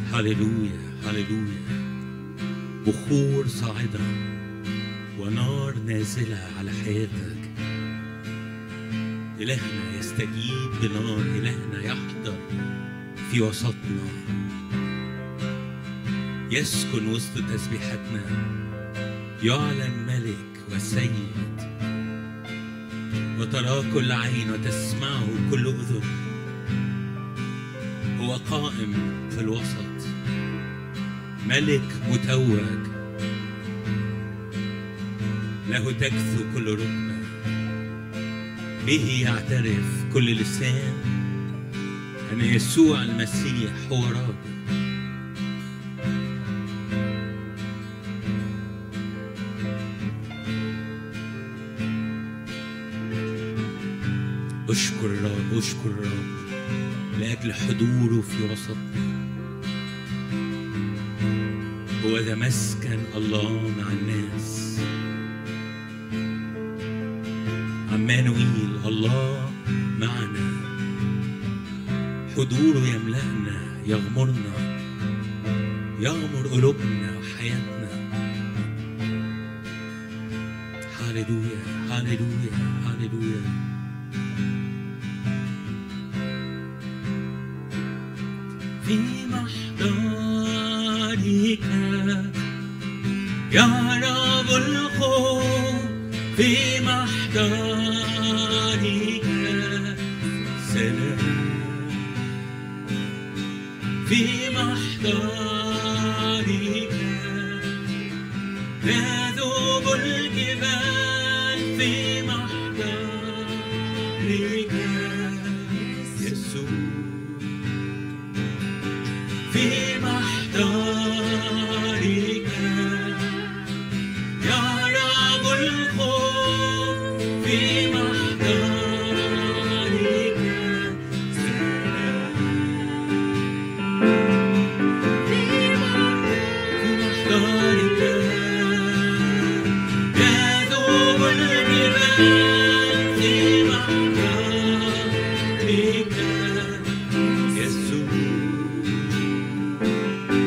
هللويا هللويا بخور صاعدة ونار نازلة على حياتك إلهنا يستجيب بنار إلهنا يحضر في وسطنا يسكن وسط تسبيحاتنا يعلن ملك وسيد وتراه كل عين وتسمعه كل أذن هو قائم في الوسط ملك متوج له تكثو كل ركبة به يعترف كل لسان أن يسوع المسيح هو رب اشكر الرب اشكر الرب لأجل حضوره في وسطنا هو ذا مسكن الله مع الناس عمانويل الله معنا حضوره يملأنا يغمرنا يغمر قلوبنا وحياتنا هللويا هللويا هللويا في محضرك يا رب الخوف في محضرك سلام في محضرك تذوب الجبال في محضرك يسوع في محضرك يا رب الخوف في محضرك سلام في محضرك يذوب الجبال في محضرك يسوع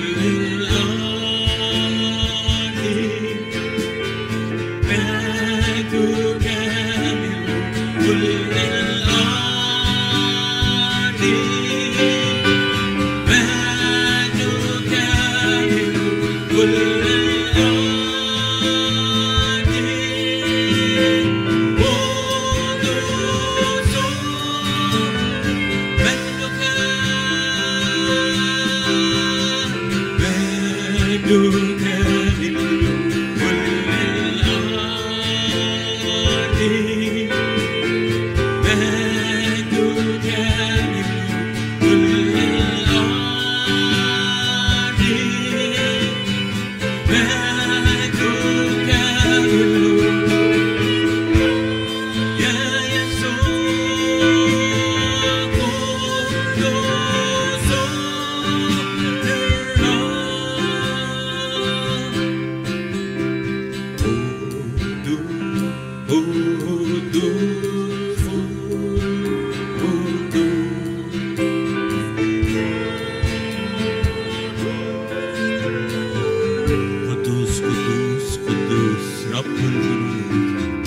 قدوس قدوس قدوس رب الجنود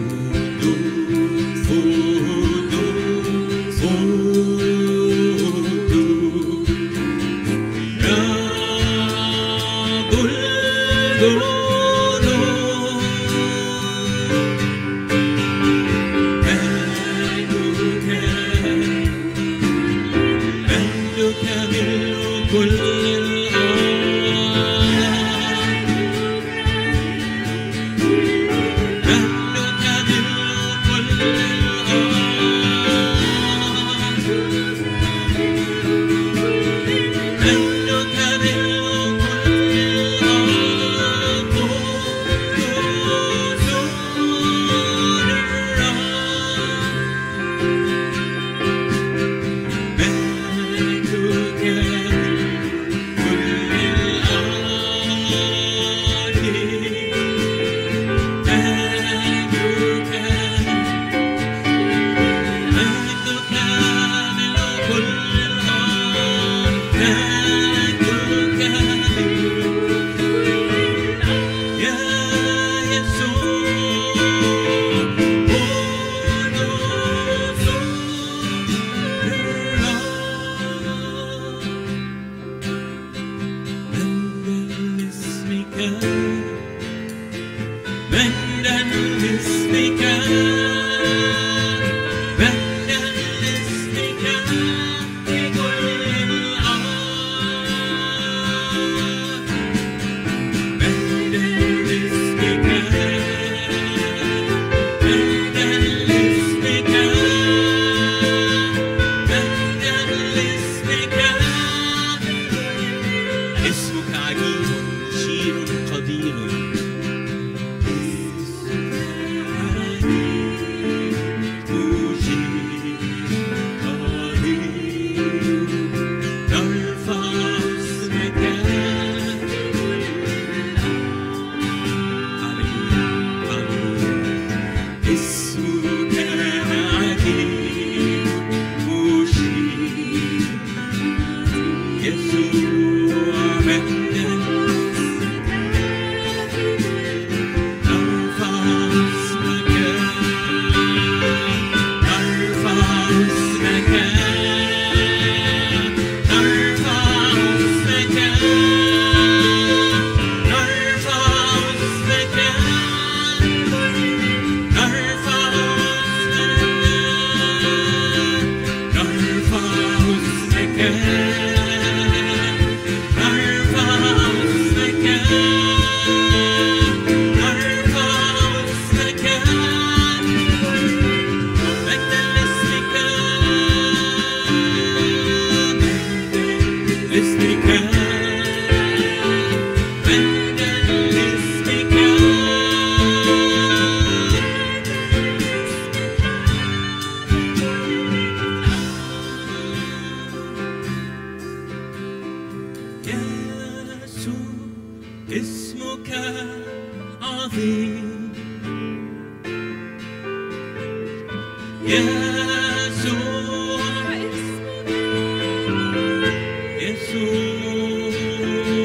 قدوس قدوس قدوس رب الجنود مجدك مجدك ملء كل الأرض مجدك ملء كل الأرض مجدك ملء كل الأرض قدوس الرب مجدك كل الأرض مجدك مجدك ملء كل الأرض مجدك يا يسوع قدوس مجدا لاسمك مجدا لاسمك في كل الأرض مجدا لاسمك مجدا لاسمك مجدا لاسمك اسمك عجيب شير قدير نرفع اسمك اسمك عجيب مشير يسوع مجدا نرفع اسمك نرفع اسمك نرفع اسمك نرفع اسمك نرفع اسمك نرفع اسمك نرفع اسمك نرفع اسمك مجدا لاسمك اسمك مجدا لاسمك يسوع اسمك عظيم يسوع يسوع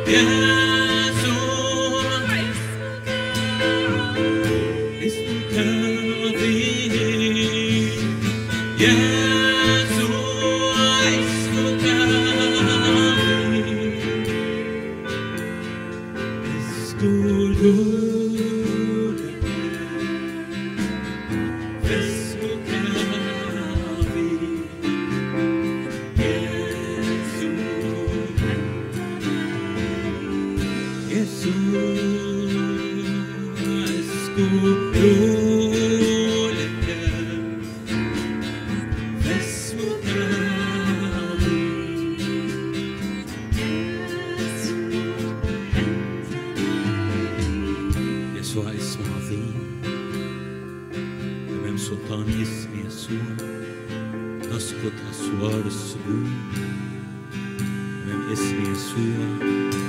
يسوع اسمك عظيم يسوع اسمك عظيم اسجد لك فاسمك عظيم يسوع يسوع اسجد لك فاسمك عظيم يسوع اسم عظيم أمام سلطان اسم يسوع تسقط أسوار السجون أمام اسم يسوع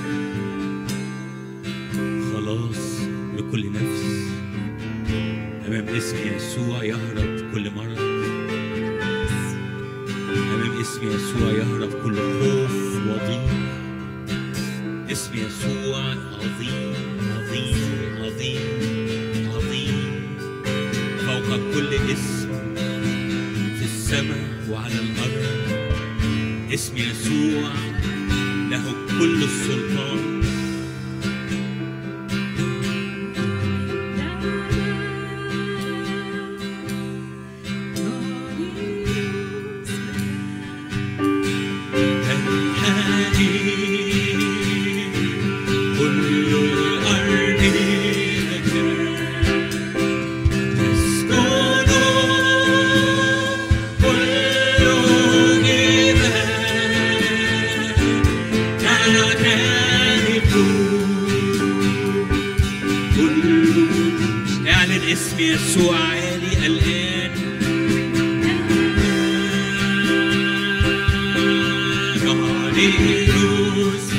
خلاص لكل نفس أمام اسم يسوع يهرب كل مرض أمام اسم يسوع يهرب كل خوف وضيق اسم يسوع عظيم عظيم عظيم عظيم فوق كل اسم في السماء وعلى الأرض اسم يسوع له كل السلطان تنحني كل الأرض لك تسكن كل جبال تعترف كل اعلن اسم يسوع عالي الآن قليل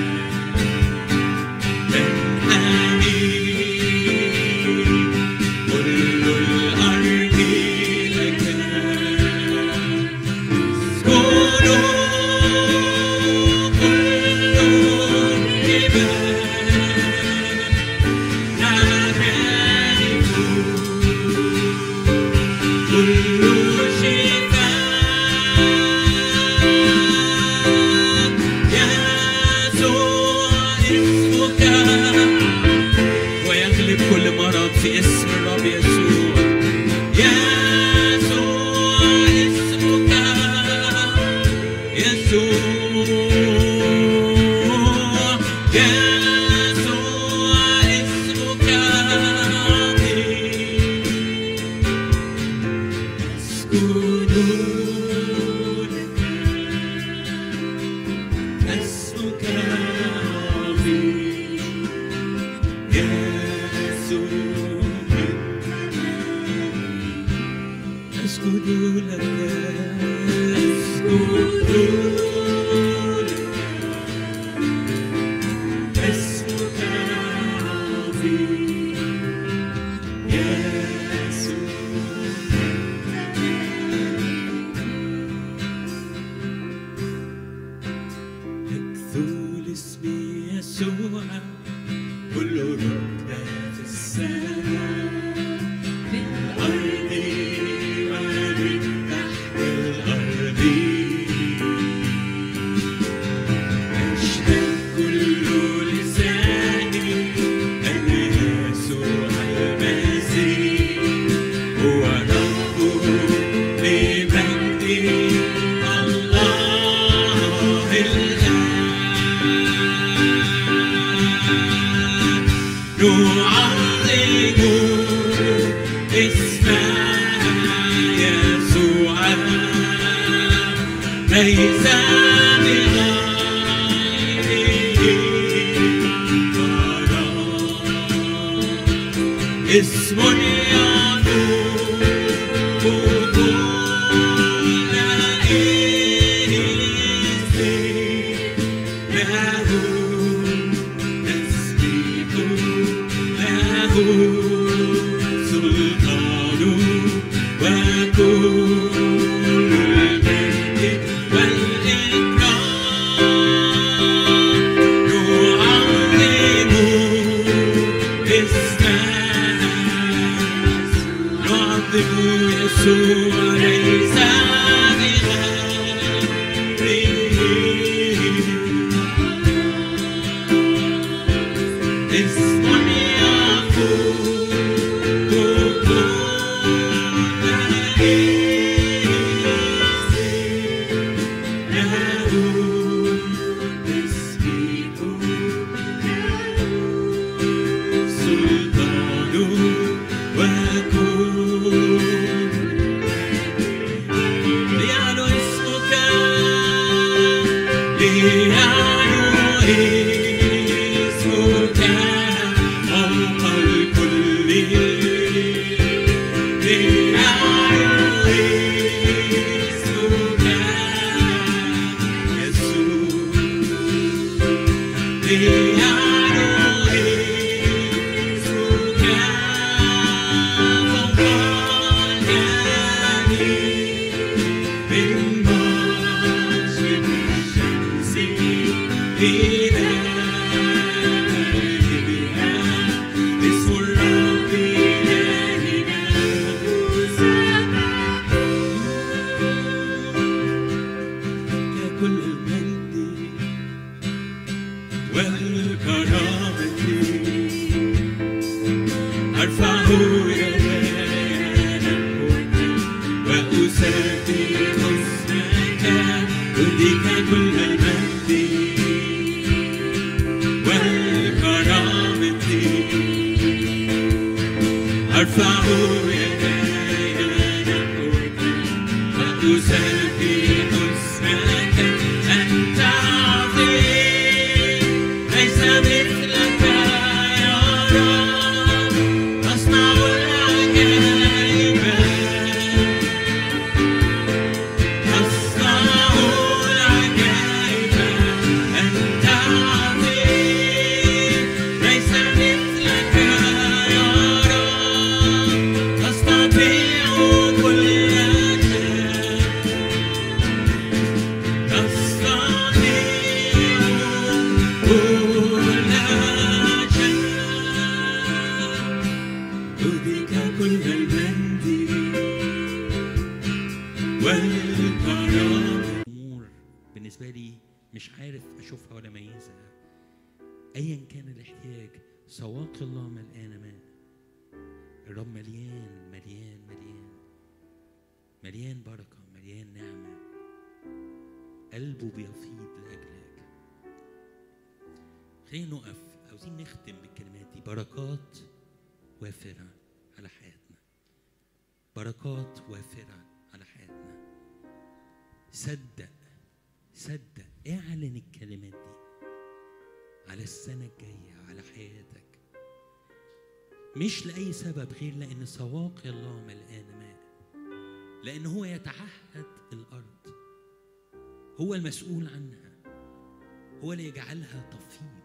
كل الأرض لك اسكن كل الجبال تعترف كل شفاء يسوع اسمك ويغلب كل مرض في اسم الرب يسوع يسوع اسمك يسوع يسوع اسمك عظيم اسجد لك اسمك عظيم يسوع أسجد لك أسجد لك اسمك عظيم يسوع يكثر الاسم يسوع كل ركبة في السماء في الأرض ومن تحت الأرض يشهد كل لسان أن يسوع المسيح هو رب لمجد الله الآن نعظم اسم يسوع ليس بغيره اسم يعلو كل اسم له تسبيح له سلطان وكل المجد والإكرام اسم يفوق كل اسم له تسبيح سلطان وكل ليعلو اسمك ليعلو اسمك فوق الكل ليعلو اسمك يسوع ليعلو اسمك فوق الجميع من مشرق الشمس إلى مغربها اسم الرب إلهنا يا كل المجد والكرامة أرفع يدانا وأسبح اسمك أهديك كل المجد والكرامة أرفع يداي نحوك وأسبح اسمك أنت عظيم ليس مثلك يا رب تصنع العجائب تصنع العجائب أنت عظيم ليس مثلك يا رب تستطيع كل شيء تستطيع كل شيء أهديك كل المجد والكرامة أمور بالنسبة لي مش عارف أشوفها ولا أميزها أيا كان الاحتياج سواق الله ملقانة ماء الرب مليان مليان مليان مليان بركة مليان نعمة قلبه بيفيض لأجلك خلينا نقف عاوزين نختم بالكلمات دي بركات وافرة على حياتنا بركات وافرة على حياتنا صدق صدق اعلن الكلمات دي على السنة الجاية على حياتك مش لأي سبب غير لأن سواقي الله ملقان ماء لأن هو يتعهد الأرض هو المسؤول عنها هو اللي يجعلها تفيض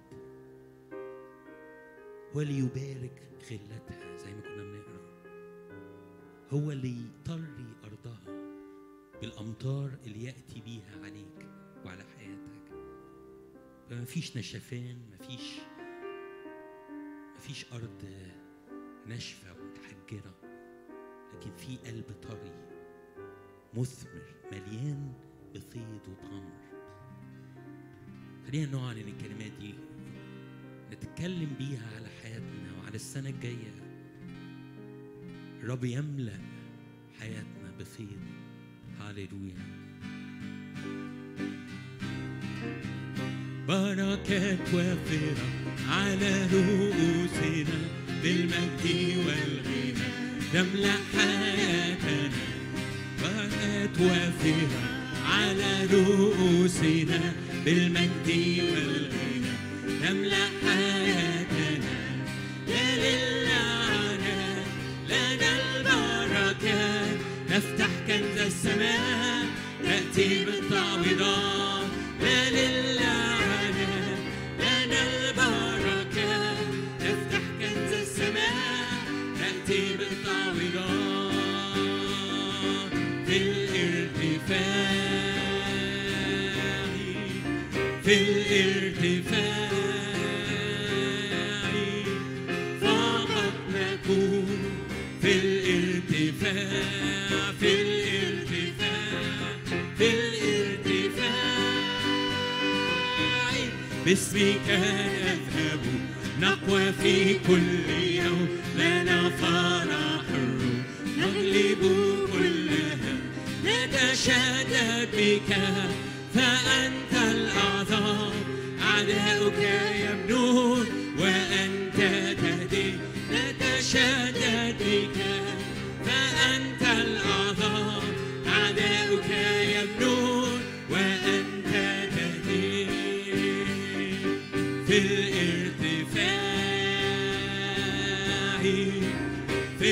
هو اللي يبارك غلتها زي ما كنا بنقرا هو اللي يطري أرضها بالأمطار اللي يأتي بيها عليك وعلى حياتك فما فيش نشفان ما فيش ما فيش أرض ناشفة ومتحجرة لكن في قلب طري مثمر مليان بفيض وتمر خلينا نعلن الكلمات دي نتكلم بيها على حياتنا وعلى السنة الجاية الرب يملأ حياتنا بفيض هاليلويا بركات وافرة على رؤوسنا بالمجد والغنى تملأ حياتنا بركات وافرة على رؤوسنا بالمجد والغنى تملأ حياتنا يا للعنة لنا البركات نفتح كنز السماء نأتي بالتعويضات لا للعنة لنا البركات نفتح كنز السماء نأتي بالتعويضات في الارتفاع في الارتفاع فقط نكون في الارتفاع في الارتفاع في الارتفاع باسمك نذهب نقوى في كل يوم لنا فرح الروح نغلب كل هم نتشدد بك فأنت الأعظم أعداؤك يبنون وأنت تهدي نتشدد بك فأنت الأعظم أعداؤك يبنون وأنت تهدي في الارتفاع في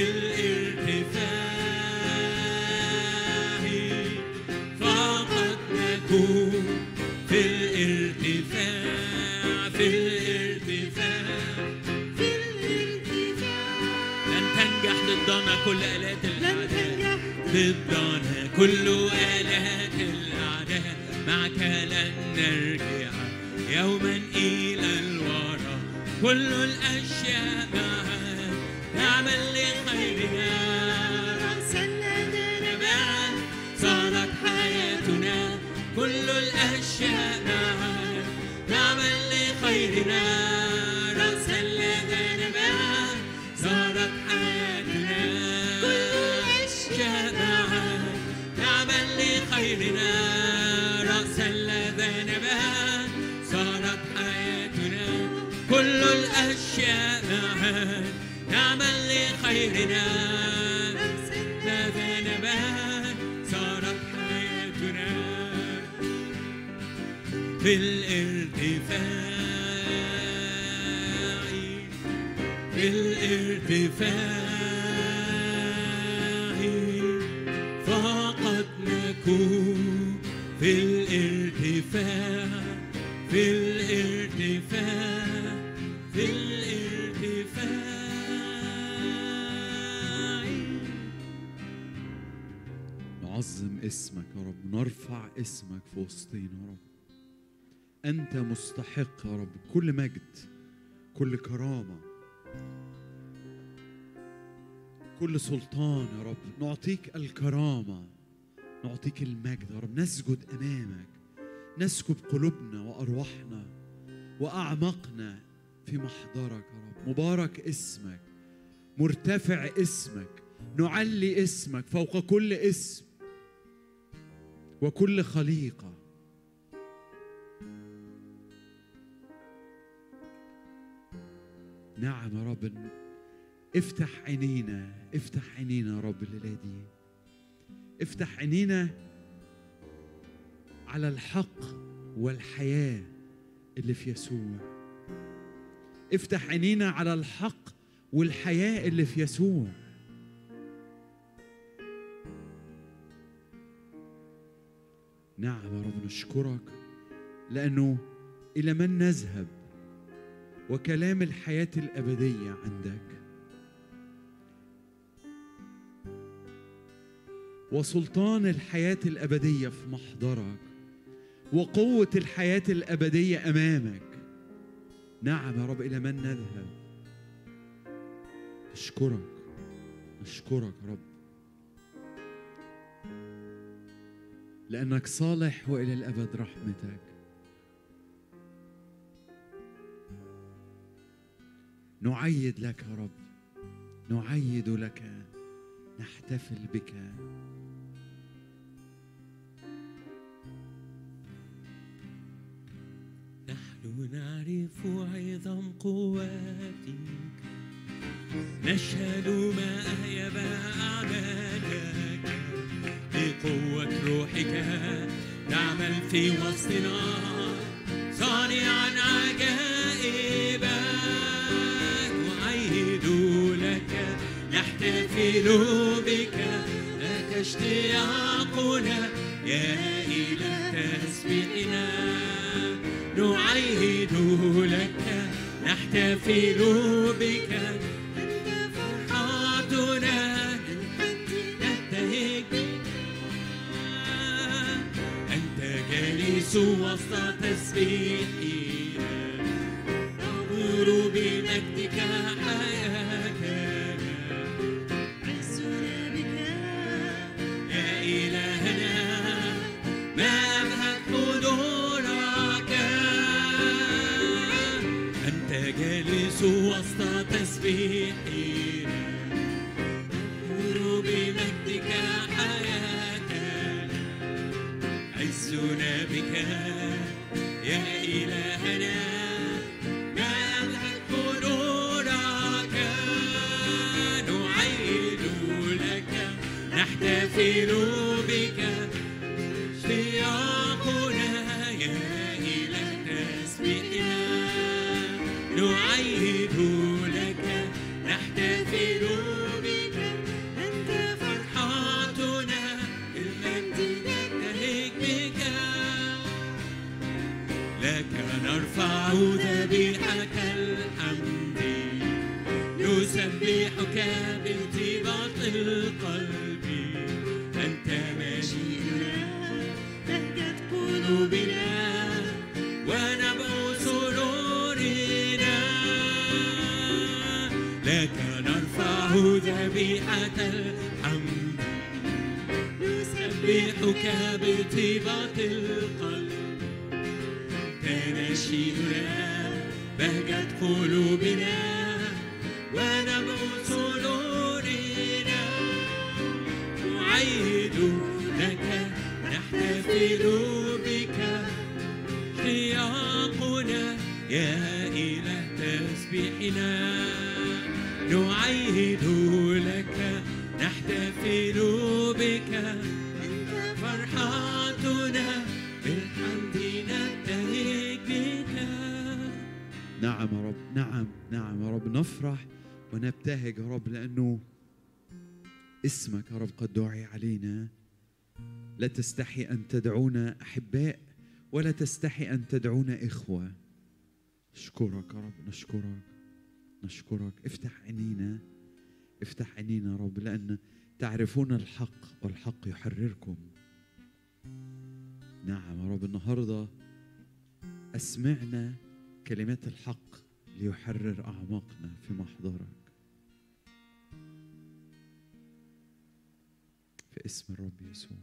الارتفاع فقط نكون في الارتفاع في الارتفاع في الارتفاع لن تنجح ضدنا كل آلات لن الأعداء تنجح ضدنا كل آلات الأعداء معك لن نرجع يوما إلى الوراء كل الأشياء معا نعمل لخيرنا رأسنا معا صارت حياتنا كل الأشياء معا نعمل لخيرنا رأسا لنا معا صارت حياتنا كل الأشياء معا نعمل لخيرنا رأسا لنا معا صارت حياتنا كل الأشياء معا نعمل لخيرنا ماذا نبات صارت حياتنا في الارتفاع في الارتفاع فقد نكون في الارتفاع في الارتفاع في الارتفاع نعظم اسمك يا رب نرفع اسمك في وسطينا يا رب أنت مستحق يا رب كل مجد كل كرامة كل سلطان يا رب نعطيك الكرامة نعطيك المجد يا رب نسجد أمامك نسكب قلوبنا وأرواحنا وأعماقنا في محضرك يا رب مبارك اسمك مرتفع اسمك نعلي اسمك فوق كل اسم وكل خليقة نعم يا رب افتح عينينا افتح عينينا يا رب الليلة دي افتح عينينا على الحق والحياة اللي في يسوع افتح عينينا على الحق والحياة اللي في يسوع نعم يا رب نشكرك لأنه إلى من نذهب وكلام الحياة الأبدية عندك وسلطان الحياة الأبدية في محضرك وقوة الحياة الأبدية أمامك نعم يا رب إلى من نذهب نشكرك نشكرك يا رب لأنك صالح وإلى الأبد رحمتك نعيد لك يا رب نعيد لك نحتفل بك نحن نعرف عظم قواتك نشهد ما أهيب أعمالك بقوة روحك تعمل في وسطنا صانعا عجائبا نعيد لك نحتفل بك لك اشتياقنا يا إله تسبيحنا نعيد لك نحتفل بك أنت فرحاتنا نبتهج بك أنت جالس وسط تسبيحنا نمر بمجدك حياتنا عزنا بك يا إلهنا ما أبهت قدورك أنت يا جالس وسط تسبيحنا نور بمجدك حياتنا عزنا بك يا إلهنا نملك نورك نعيد لك نحتفل بك اشتياقنا يا إله تسبيحنا نعيد لك نحتفل بك أنت فرحتنا المجد نبتهج بك لك نرفع ذبيحك الحمد نسبحك بانتباط القلب أنت مجيئنا بهجة قلوبنا ونبع سرورنا لك نرفع ذبيحة الحمد نسبحك بانتباط القلب تناشيدنا بهجة قلوبنا ونبع سرورنا نعيد لك نحتفل بك اشتياقنا يا إله تسبيحنا نعيد لك نحتفل بك أنت فرحتنا بالحمد نبتهج بك نعم يا رب نعم نعم يا رب نفرح ونبتهج يا رب لأنه اسمك يا رب قد دعي علينا لا تستحي أن تدعونا أحباء ولا تستحي أن تدعونا إخوة نشكرك يا رب نشكرك نشكرك افتح عينينا افتح عينينا يا رب لأن تعرفون الحق والحق يحرركم نعم يا رب النهارده أسمعنا كلمات الحق ليحرر أعماقنا في محضرك في اسم الرب يسوع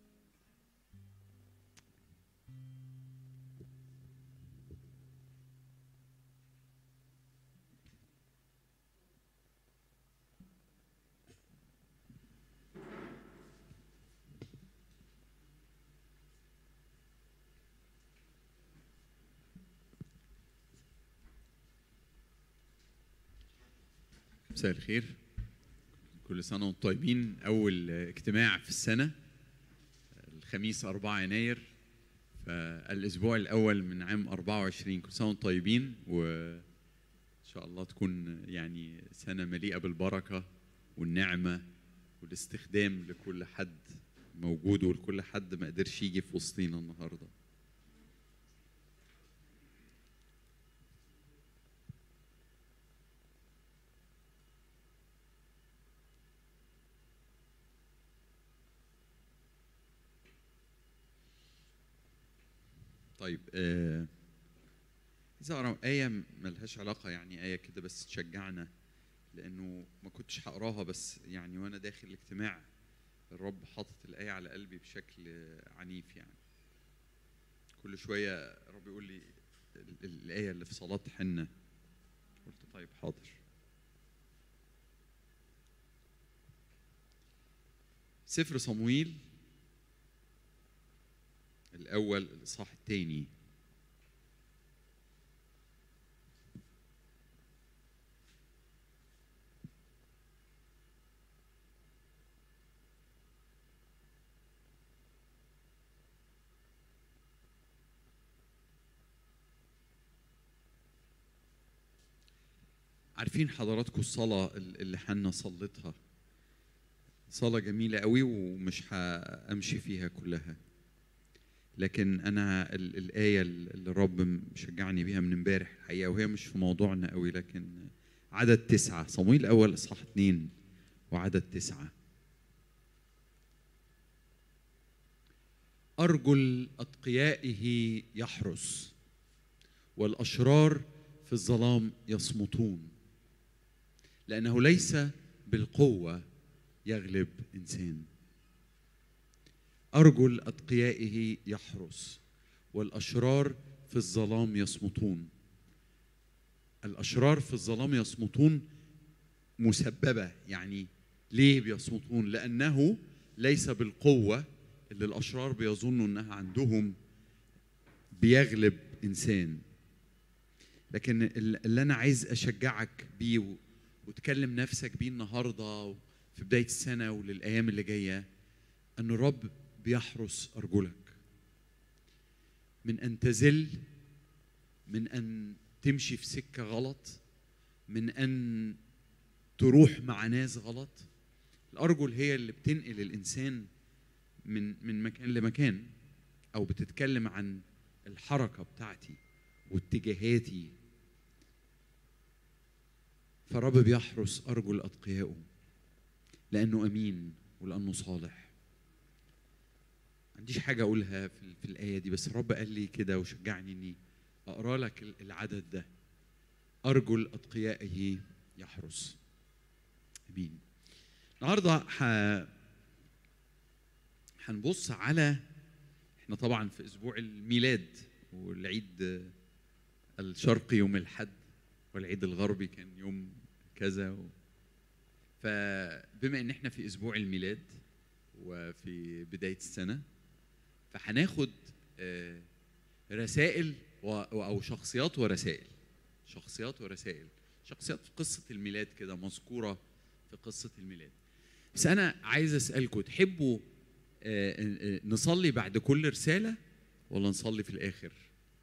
مساء الخير كل سنة وانتم طيبين أول اجتماع في السنة الخميس 4 يناير فالأسبوع الأول من عام 24 كل سنة وانتم طيبين وإن شاء الله تكون يعني سنة مليئة بالبركة والنعمة والاستخدام لكل حد موجود ولكل حد ما قدرش يجي في وسطينا النهارده طيب آه عايز اقرا آية ملهاش علاقة يعني آية كده بس تشجعنا لأنه ما كنتش هقراها بس يعني وأنا داخل الاجتماع الرب حاطط الآية على قلبي بشكل عنيف يعني كل شوية الرب يقول لي ال- ال- الآية اللي في صلاة حنة قلت طيب حاضر سفر صمويل الأول الإصحاح الثاني عارفين حضراتكم الصلاة اللي حنا صلتها صلاة جميلة قوي ومش همشي فيها كلها لكن انا ال- الايه اللي الرب مشجعني بيها من امبارح الحقيقه وهي مش في موضوعنا قوي لكن عدد تسعه صمويل الاول اصحاح اثنين وعدد تسعه ارجل اتقيائه يحرس والاشرار في الظلام يصمتون لانه ليس بالقوه يغلب انسان أرجل أتقيائه يحرس والأشرار في الظلام يصمتون الاشرار في الظلام يصمتون مسببه يعني ليه بيصمتون لانه ليس بالقوه اللي الاشرار بيظنوا انها عندهم بيغلب انسان لكن ال- اللي انا عايز اشجعك بيه و- وتكلم نفسك بيه النهارده في بدايه السنه وللايام اللي جايه ان الرب بيحرس ارجلك من ان تزل من ان تمشي في سكه غلط من ان تروح مع ناس غلط الارجل هي اللي بتنقل الانسان من من مكان لمكان او بتتكلم عن الحركه بتاعتي واتجاهاتي فالرب بيحرس ارجل اتقيائه لانه امين ولانه صالح ما عنديش حاجه اقولها في, في الايه دي بس الرب قال لي كده وشجعني اني اقرا لك ال- العدد ده ارجل اتقيائه يحرس امين النهارده ح... هنبص على احنا طبعا في اسبوع الميلاد والعيد الشرقي يوم الحد والعيد الغربي كان يوم كذا و... فبما ان احنا في اسبوع الميلاد وفي بدايه السنه فهناخد آه، رسائل و... او شخصيات ورسائل شخصيات ورسائل شخصيات في قصه الميلاد كده مذكوره في قصه الميلاد بس انا عايز اسالكم تحبوا آه، آه، آه، نصلي بعد كل رساله ولا نصلي في الاخر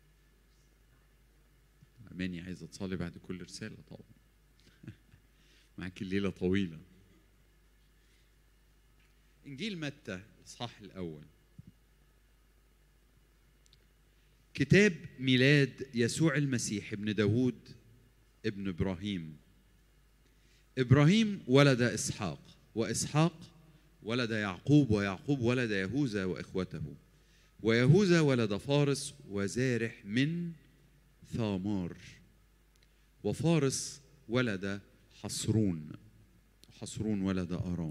اماني عايزه تصلي بعد كل رساله طبعا معاك الليله طويله انجيل متى الاصحاح الاول كتاب ميلاد يسوع المسيح ابن داوود ابن ابراهيم ابراهيم ولد اسحاق واسحاق ولد يعقوب ويعقوب ولد يهوذا واخوته ويهوذا ولد فارس وزارح من ثامار وفارس ولد حصرون حصرون ولد ارام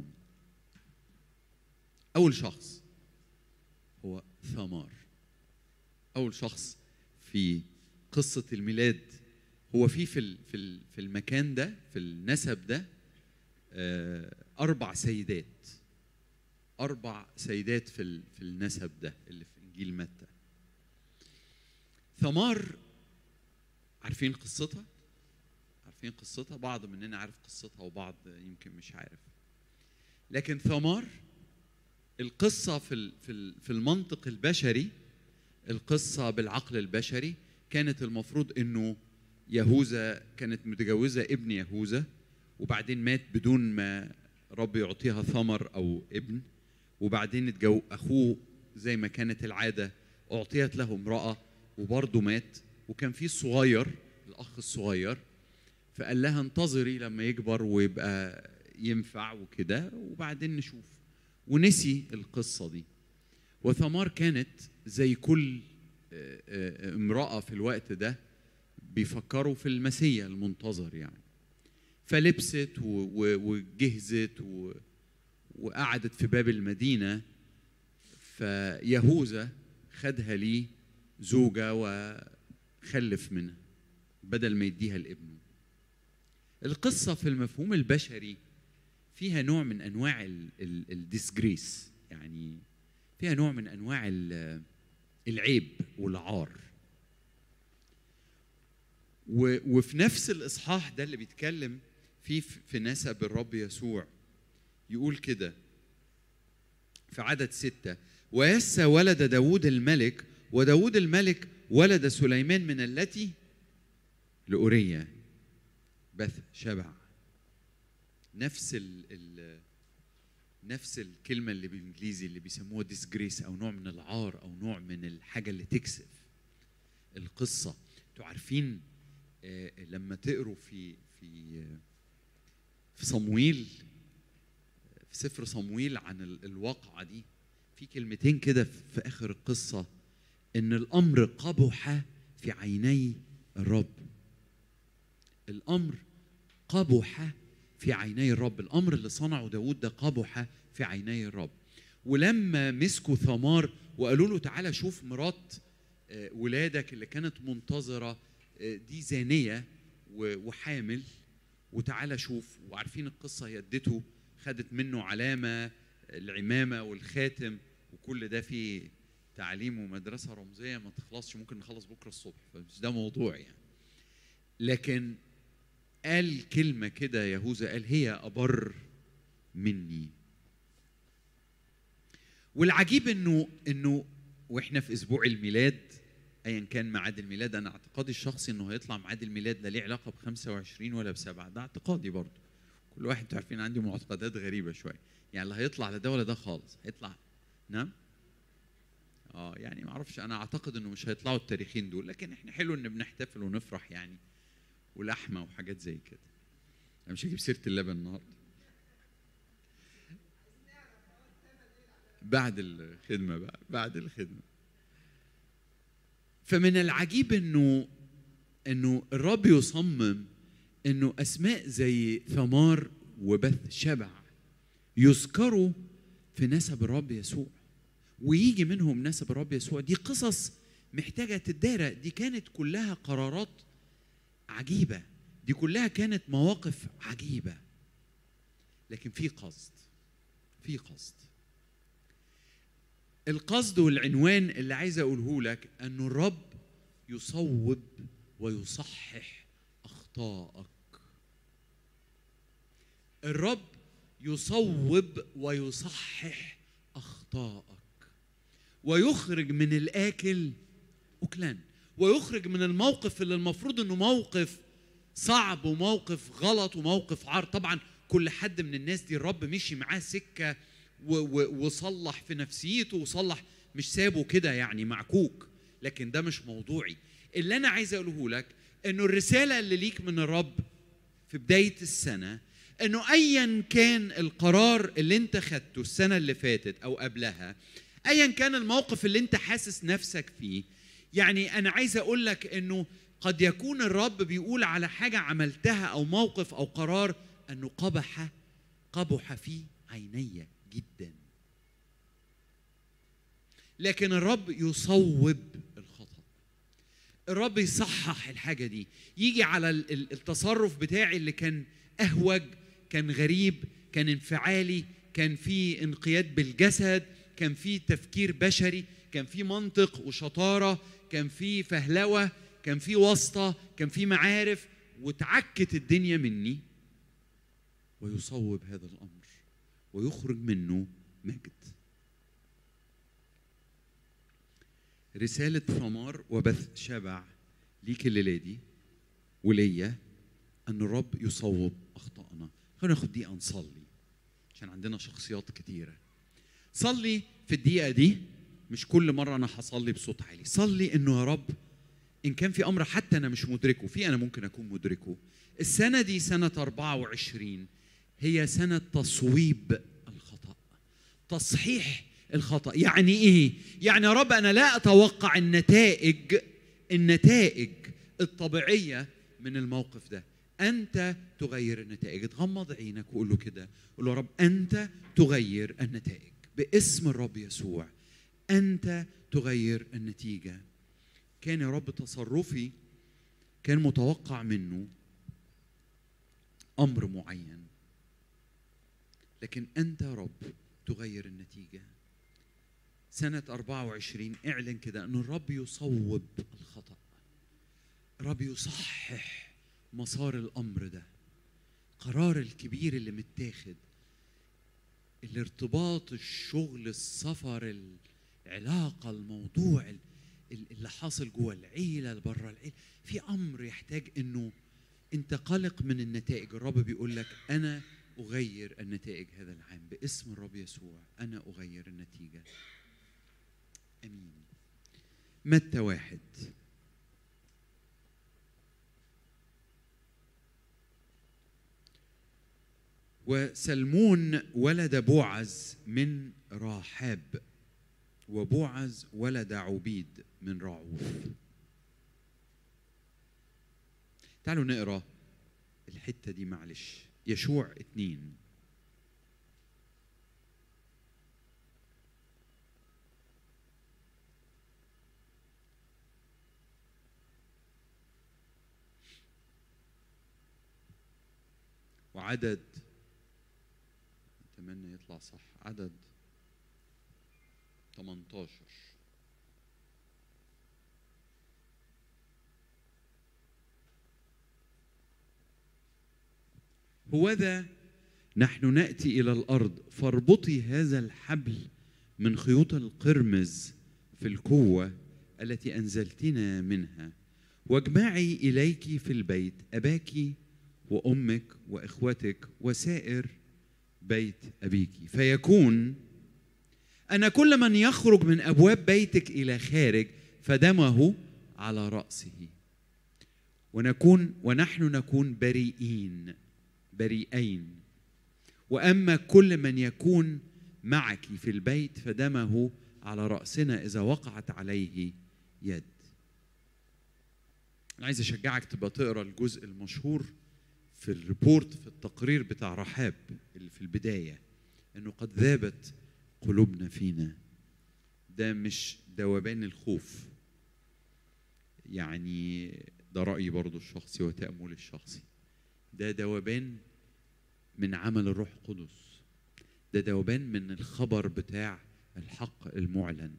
اول شخص هو ثمار اول شخص في قصه الميلاد هو في في ال- في ال- في المكان ده في النسب ده آه، اربع سيدات اربع سيدات في ال- في النسب ده اللي في انجيل متى ثمار عارفين قصتها عارفين قصتها بعض مننا عارف قصتها وبعض يمكن مش عارف لكن ثمار القصه في ال- في ال- في المنطق البشري القصه بالعقل البشري كانت المفروض انه يهوذا كانت متجوزه ابن يهوذا وبعدين مات بدون ما رب يعطيها ثمر او ابن وبعدين اتجو اخوه زي ما كانت العاده اعطيت له امراه وبرضه مات وكان في الصغير الاخ الصغير فقال لها انتظري لما يكبر ويبقى ينفع وكده وبعدين نشوف ونسي القصه دي وثمار كانت زي كل آه، آه، امراه في الوقت ده بيفكروا في المسيا المنتظر يعني فلبست و- و- وجهزت و- وقعدت في باب المدينه فيهوذا خدها ليه زوجه وخلف منها بدل ما يديها لابنه القصه في المفهوم البشري فيها نوع من انواع الديسجريس يعني فيها نوع من انواع ال- العيب والعار و- وفي نفس الاصحاح ده اللي بيتكلم فيه في في نسب الرب يسوع يقول كده في عدد ستة ويسى ولد داود الملك وداود الملك ولد سليمان من التي لأورية بث شبع نفس ال ال نفس الكلمة اللي بالإنجليزي اللي بيسموها ديسجريس أو نوع من العار أو نوع من الحاجة اللي تكسف القصة انتوا عارفين آه، لما تقروا في في آه، في صمويل في سفر صمويل عن ال- الواقعة دي في كلمتين كده في آخر القصة إن الأمر قبح في عيني الرب الأمر قبح في عيني الرب الأمر اللي صنعه داود ده قبح في عيني الرب ولما مسكوا ثمار وقالوا له تعالى شوف مرات آه، ولادك اللي كانت منتظرة آه، دي زانية و- وحامل وتعالى شوف وعارفين القصه هي ادته خدت منه علامه العمامه والخاتم وكل ده فيه تعليم ومدرسه رمزيه ما تخلصش ممكن نخلص بكره الصبح فمش ده موضوع يعني لكن قال كلمه كده يهوذا قال هي ابر مني والعجيب انه انه واحنا في اسبوع الميلاد ايا كان ميعاد الميلاد انا اعتقادي الشخصي انه هيطلع ميعاد الميلاد لا ليه علاقه ب 25 ولا بسبعه ده اعتقادي برضه كل واحد انتوا عارفين عندي معتقدات غريبه شويه يعني لا هيطلع لا ده ولا ده خالص هيطلع نعم اه يعني ما اعرفش انا اعتقد انه مش هيطلعوا التاريخين دول لكن احنا حلو ان بنحتفل ونفرح يعني ولحمه وحاجات زي كده انا مش هجيب سيره اللبن النهارده بعد الخدمه بقى بعد الخدمه فمن العجيب انه انه الرب يصمم انه اسماء زي ثمار وبث شبع يذكروا في نسب الرب يسوع ويجي منهم نسب الرب يسوع دي قصص محتاجه تدارى دي كانت كلها قرارات عجيبه دي كلها كانت مواقف عجيبه لكن في قصد في قصد القصد والعنوان اللي عايز اقوله لك انه الرب يصوب ويصحح اخطائك الرب يصوب ويصحح اخطائك ويخرج من الاكل اكلان ويخرج من الموقف اللي المفروض انه موقف صعب وموقف غلط وموقف عار طبعا كل حد من الناس دي الرب مشي معاه سكه و- و- وصلح في نفسيته وصلح مش سابه كده يعني معكوك لكن ده مش موضوعي اللي انا عايز اقوله لك انه الرساله اللي ليك من الرب في بدايه السنه انه ايا كان القرار اللي انت خدته السنه اللي فاتت او قبلها ايا كان الموقف اللي انت حاسس نفسك فيه يعني انا عايز اقول لك انه قد يكون الرب بيقول على حاجه عملتها او موقف او قرار انه قبح قبح في عيني جدا لكن الرب يصوب الخطا الرب يصحح الحاجه دي يجي على ال- ال- التصرف بتاعي اللي كان اهوج كان غريب كان انفعالي كان في انقياد بالجسد كان في تفكير بشري كان في منطق وشطاره كان في فهلوه كان في واسطه كان في معارف وتعكت الدنيا مني ويصوب هذا الامر ويخرج منه مجد رسالة ثمار وبث شبع ليك الليلة دي وليا أن الرب يصوب أخطائنا خلينا ناخد دقيقة نصلي عشان عندنا شخصيات كتيرة صلي في الدقيقة دي مش كل مرة أنا هصلي بصوت عالي صلي إنه يا رب إن كان في أمر حتى أنا مش مدركه في أنا ممكن أكون مدركه السنة دي سنة 24 هي سنة تصويب الخطأ تصحيح الخطأ يعني إيه؟ يعني يا رب أنا لا أتوقع النتائج النتائج الطبيعية من الموقف ده أنت تغير النتائج تغمض عينك وقول له كده قول له يا رب أنت تغير النتائج باسم الرب يسوع أنت تغير النتيجة كان يا رب تصرفي كان متوقع منه أمر معين لكن أنت يا رب تغير النتيجة سنة 24 اعلن كده أن الرب يصوب الخطأ الرب يصحح مسار الأمر ده قرار الكبير اللي متاخد الارتباط الشغل السفر العلاقة الموضوع ال- ال- اللي حاصل جوه العيلة بره العيلة في أمر يحتاج أنه أنت قلق من النتائج الرب بيقول لك أنا أغير النتائج هذا العام باسم الرب يسوع أنا أغير النتيجة امين متى واحد وسلمون ولد بوعز من راحاب وبوعز ولد عبيد من راعوف تعالوا نقرا الحته دي معلش يشوع اتنين وعدد اتمنى يطلع صح عدد 18 هوذا نحن ناتي الى الارض فاربطي هذا الحبل من خيوط القرمز في القوه التي انزلتنا منها واجمعي اليك في البيت اباك وامك واخوتك وسائر بيت ابيك فيكون ان كل من يخرج من ابواب بيتك الى خارج فدمه على راسه ونكون ونحن نكون بريئين بريئين واما كل من يكون معك في البيت فدمه على راسنا اذا وقعت عليه يد انا عايز اشجعك تبقى تقرا الجزء المشهور في الريبورت في التقرير بتاع رحاب اللي في البدايه انه قد ذابت قلوبنا فينا ده مش ذوبان الخوف يعني ده رايي برضو الشخصي وتاملي الشخصي ده ذوبان من عمل الروح القدس ده ذوبان من الخبر بتاع الحق المعلن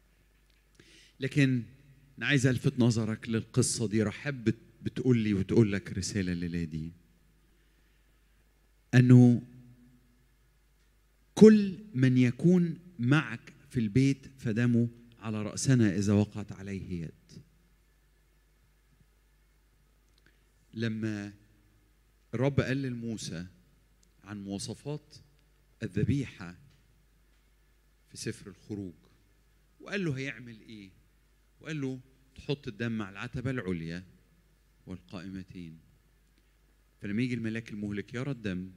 لكن انا عايز الفت نظرك للقصه دي رحاب بت- بتقول لي وتقول لك رساله الليله دي انه كل من يكون معك في البيت فدمه على راسنا اذا وقعت عليه يد لما الرب قال لموسى عن مواصفات الذبيحه في سفر الخروج وقال له هيعمل ايه وقال له تحط الدم على العتبه العليا والقائمتين فلما يجي الملاك المهلك يرى الدم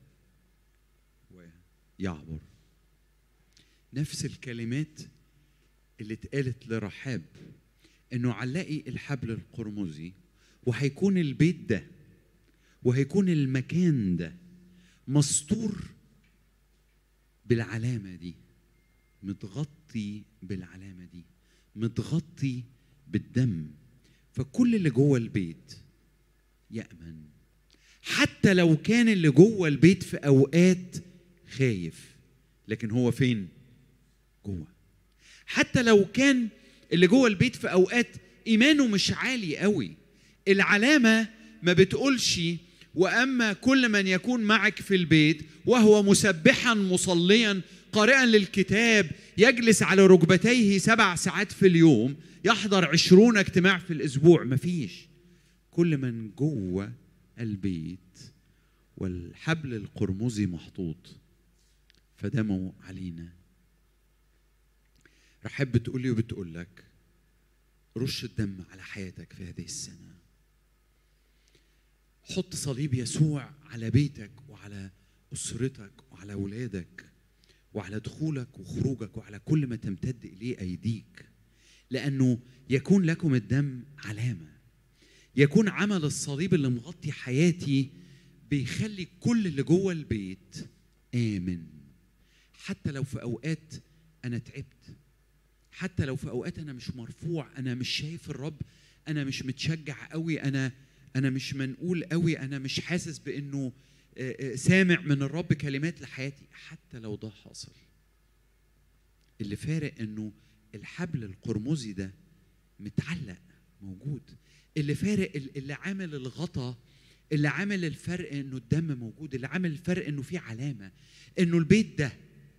ويعبر نفس الكلمات اللي اتقالت لرحاب انه علقي الحبل القرمزي وهيكون البيت ده وهيكون المكان ده مستور بالعلامه دي متغطي بالعلامه دي متغطي بالدم فكل اللي جوه البيت يامن حتى لو كان اللي جوه البيت في اوقات خايف لكن هو فين جوه حتى لو كان اللي جوه البيت في اوقات ايمانه مش عالي قوي العلامه ما بتقولش واما كل من يكون معك في البيت وهو مسبحا مصليا قارئا للكتاب يجلس على ركبتيه سبع ساعات في اليوم يحضر عشرون اجتماع في الاسبوع مفيش كل من جوه البيت والحبل القرمزي محطوط فدمه علينا رحب بتقول لي وبتقول لك رش الدم على حياتك في هذه السنه حط صليب يسوع على بيتك وعلى اسرتك وعلى اولادك وعلى دخولك وخروجك وعلى كل ما تمتد اليه ايديك لانه يكون لكم الدم علامه يكون عمل الصليب اللي مغطي حياتي بيخلي كل اللي جوه البيت امن حتى لو في اوقات انا تعبت حتى لو في اوقات انا مش مرفوع انا مش شايف الرب انا مش متشجع قوي انا انا مش منقول قوي انا مش حاسس بانه آه، آه، سامع من الرب كلمات لحياتي حتى لو ده حاصل اللي فارق انه الحبل القرمزي ده متعلق موجود اللي فارق ال- اللي عامل الغطا اللي عامل الفرق انه الدم موجود اللي عامل الفرق انه في علامه انه البيت ده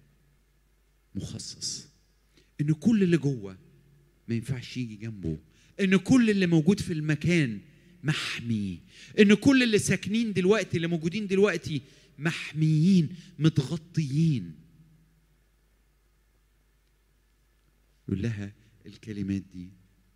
مخصص ان كل اللي جوه ما ينفعش يجي جنبه ان كل اللي موجود في المكان محمي ان كل اللي ساكنين دلوقتي اللي موجودين دلوقتي محميين متغطيين يقول لها الكلمات دي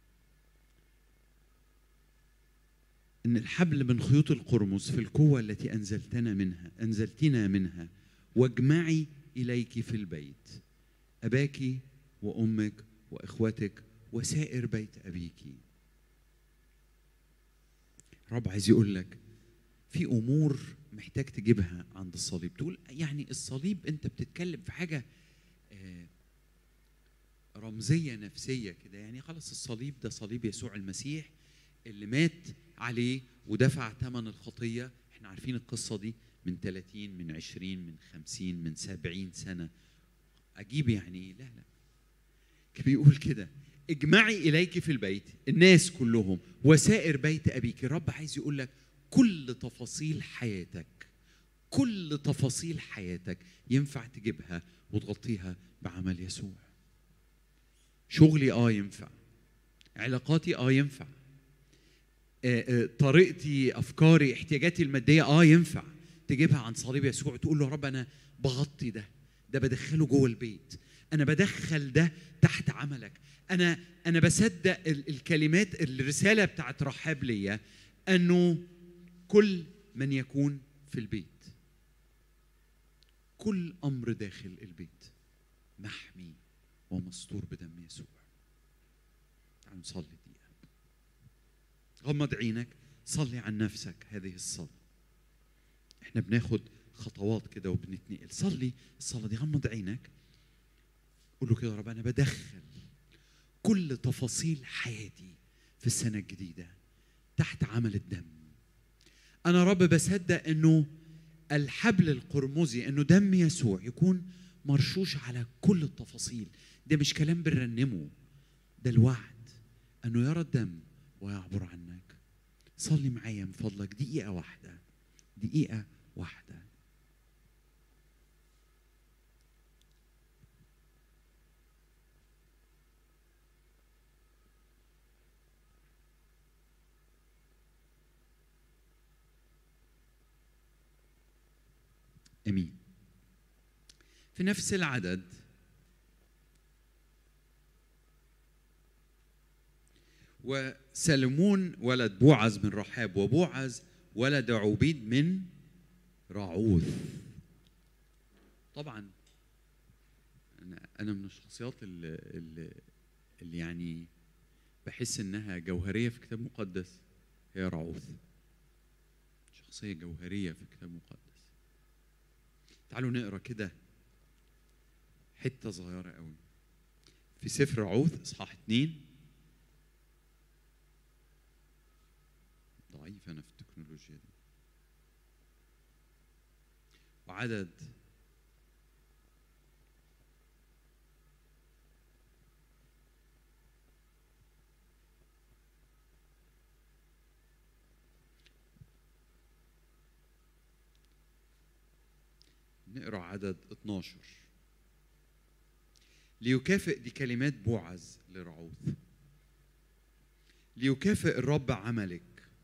ان الحبل من خيوط القرمز في القوه التي انزلتنا منها انزلتنا منها واجمعي اليك في البيت اباك وامك واخوتك وسائر بيت ابيك رب عايز يقول لك في امور محتاج تجيبها عند الصليب تقول يعني الصليب انت بتتكلم في حاجه آه، رمزيه نفسيه كده يعني خلاص الصليب ده صليب يسوع المسيح اللي مات عليه ودفع ثمن الخطيه احنا عارفين القصه دي من 30 من 20 من 50 من 70 سنة أجيب يعني إيه؟ لا لا بيقول كده اجمعي إليك في البيت الناس كلهم وسائر بيت أبيك الرب عايز يقول لك كل تفاصيل حياتك كل تفاصيل حياتك ينفع تجيبها وتغطيها بعمل يسوع شغلي اه ينفع علاقاتي اه ينفع آه، آه، طريقتي افكاري احتياجاتي الماديه اه ينفع تجيبها عن صليب يسوع وتقول له يا رب انا بغطي ده ده بدخله جوه البيت انا بدخل ده تحت عملك انا انا بصدق ال- الكلمات الرساله بتاعت رحاب ليا انه كل من يكون في البيت كل امر داخل البيت محمي ومستور بدم يسوع تعالوا نصلي دقيقه غمض عينك صلي عن نفسك هذه الصلاه احنا بناخد خطوات كده وبنتنقل صلي الصلاه دي غمض عينك قول له كده يا رب انا بدخل كل تفاصيل حياتي في السنه الجديده تحت عمل الدم انا رب بصدق انه الحبل القرمزي انه دم يسوع يكون مرشوش على كل التفاصيل ده مش كلام بنرنمه ده الوعد انه يرى الدم ويعبر عنك صلي معايا من فضلك دقيقه واحده دقيقه واحده امين في نفس العدد وسلمون ولد بوعز من رحاب وبوعز ولد عبيد من راعوث طبعا انا انا من الشخصيات اللي, اللي, اللي يعني بحس انها جوهريه في كتاب مقدس هي راعوث شخصيه جوهريه في كتاب مقدس تعالوا نقرا كده حته صغيره قوي في سفر عوث اصحاح اتنين ضعيف انا في التكنولوجيا دي وعدد نقرا عدد 12 ليكافئ دي كلمات بوعز لرعوث ليكافئ الرب عملك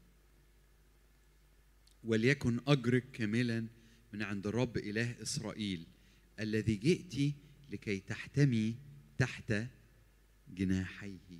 وليكن اجرك كاملا من عند الرب اله اسرائيل الذي جئت لكي تحتمي تحت جناحيه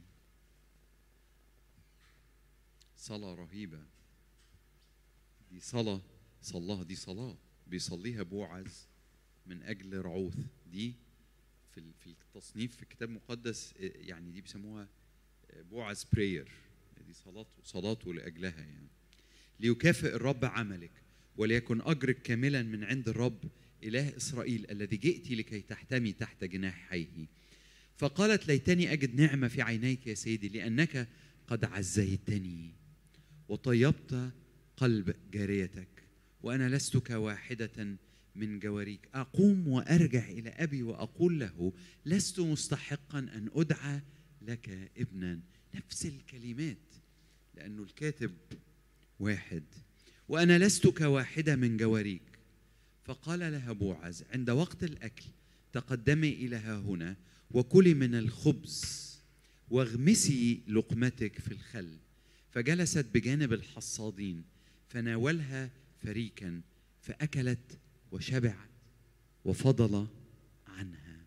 صلاه رهيبه دي صلاه صلاها دي صلاه بيصليها بوعز من اجل رعوث دي في ال- في التصنيف في الكتاب المقدس آه، يعني دي بيسموها آه، بوعز براير دي صلاته صلاته لاجلها يعني ليكافئ الرب عملك وليكن اجرك كاملا من عند الرب اله اسرائيل الذي جئت لكي تحتمي تحت جناحيه فقالت ليتني اجد نعمه في عينيك يا سيدي لانك قد عزيتني وطيبت قلب جاريتك وانا لست كواحده من جواريك اقوم وارجع الى ابي واقول له لست مستحقا ان ادعى لك ابنا نفس الكلمات لانه الكاتب واحد وانا لست كواحده من جواريك فقال لها بوعز عند وقت الاكل تقدمي الى ها هنا وكلي من الخبز واغمسي لقمتك في الخل فجلست بجانب الحصادين فناولها فريكا فاكلت وشبعت وفضل عنها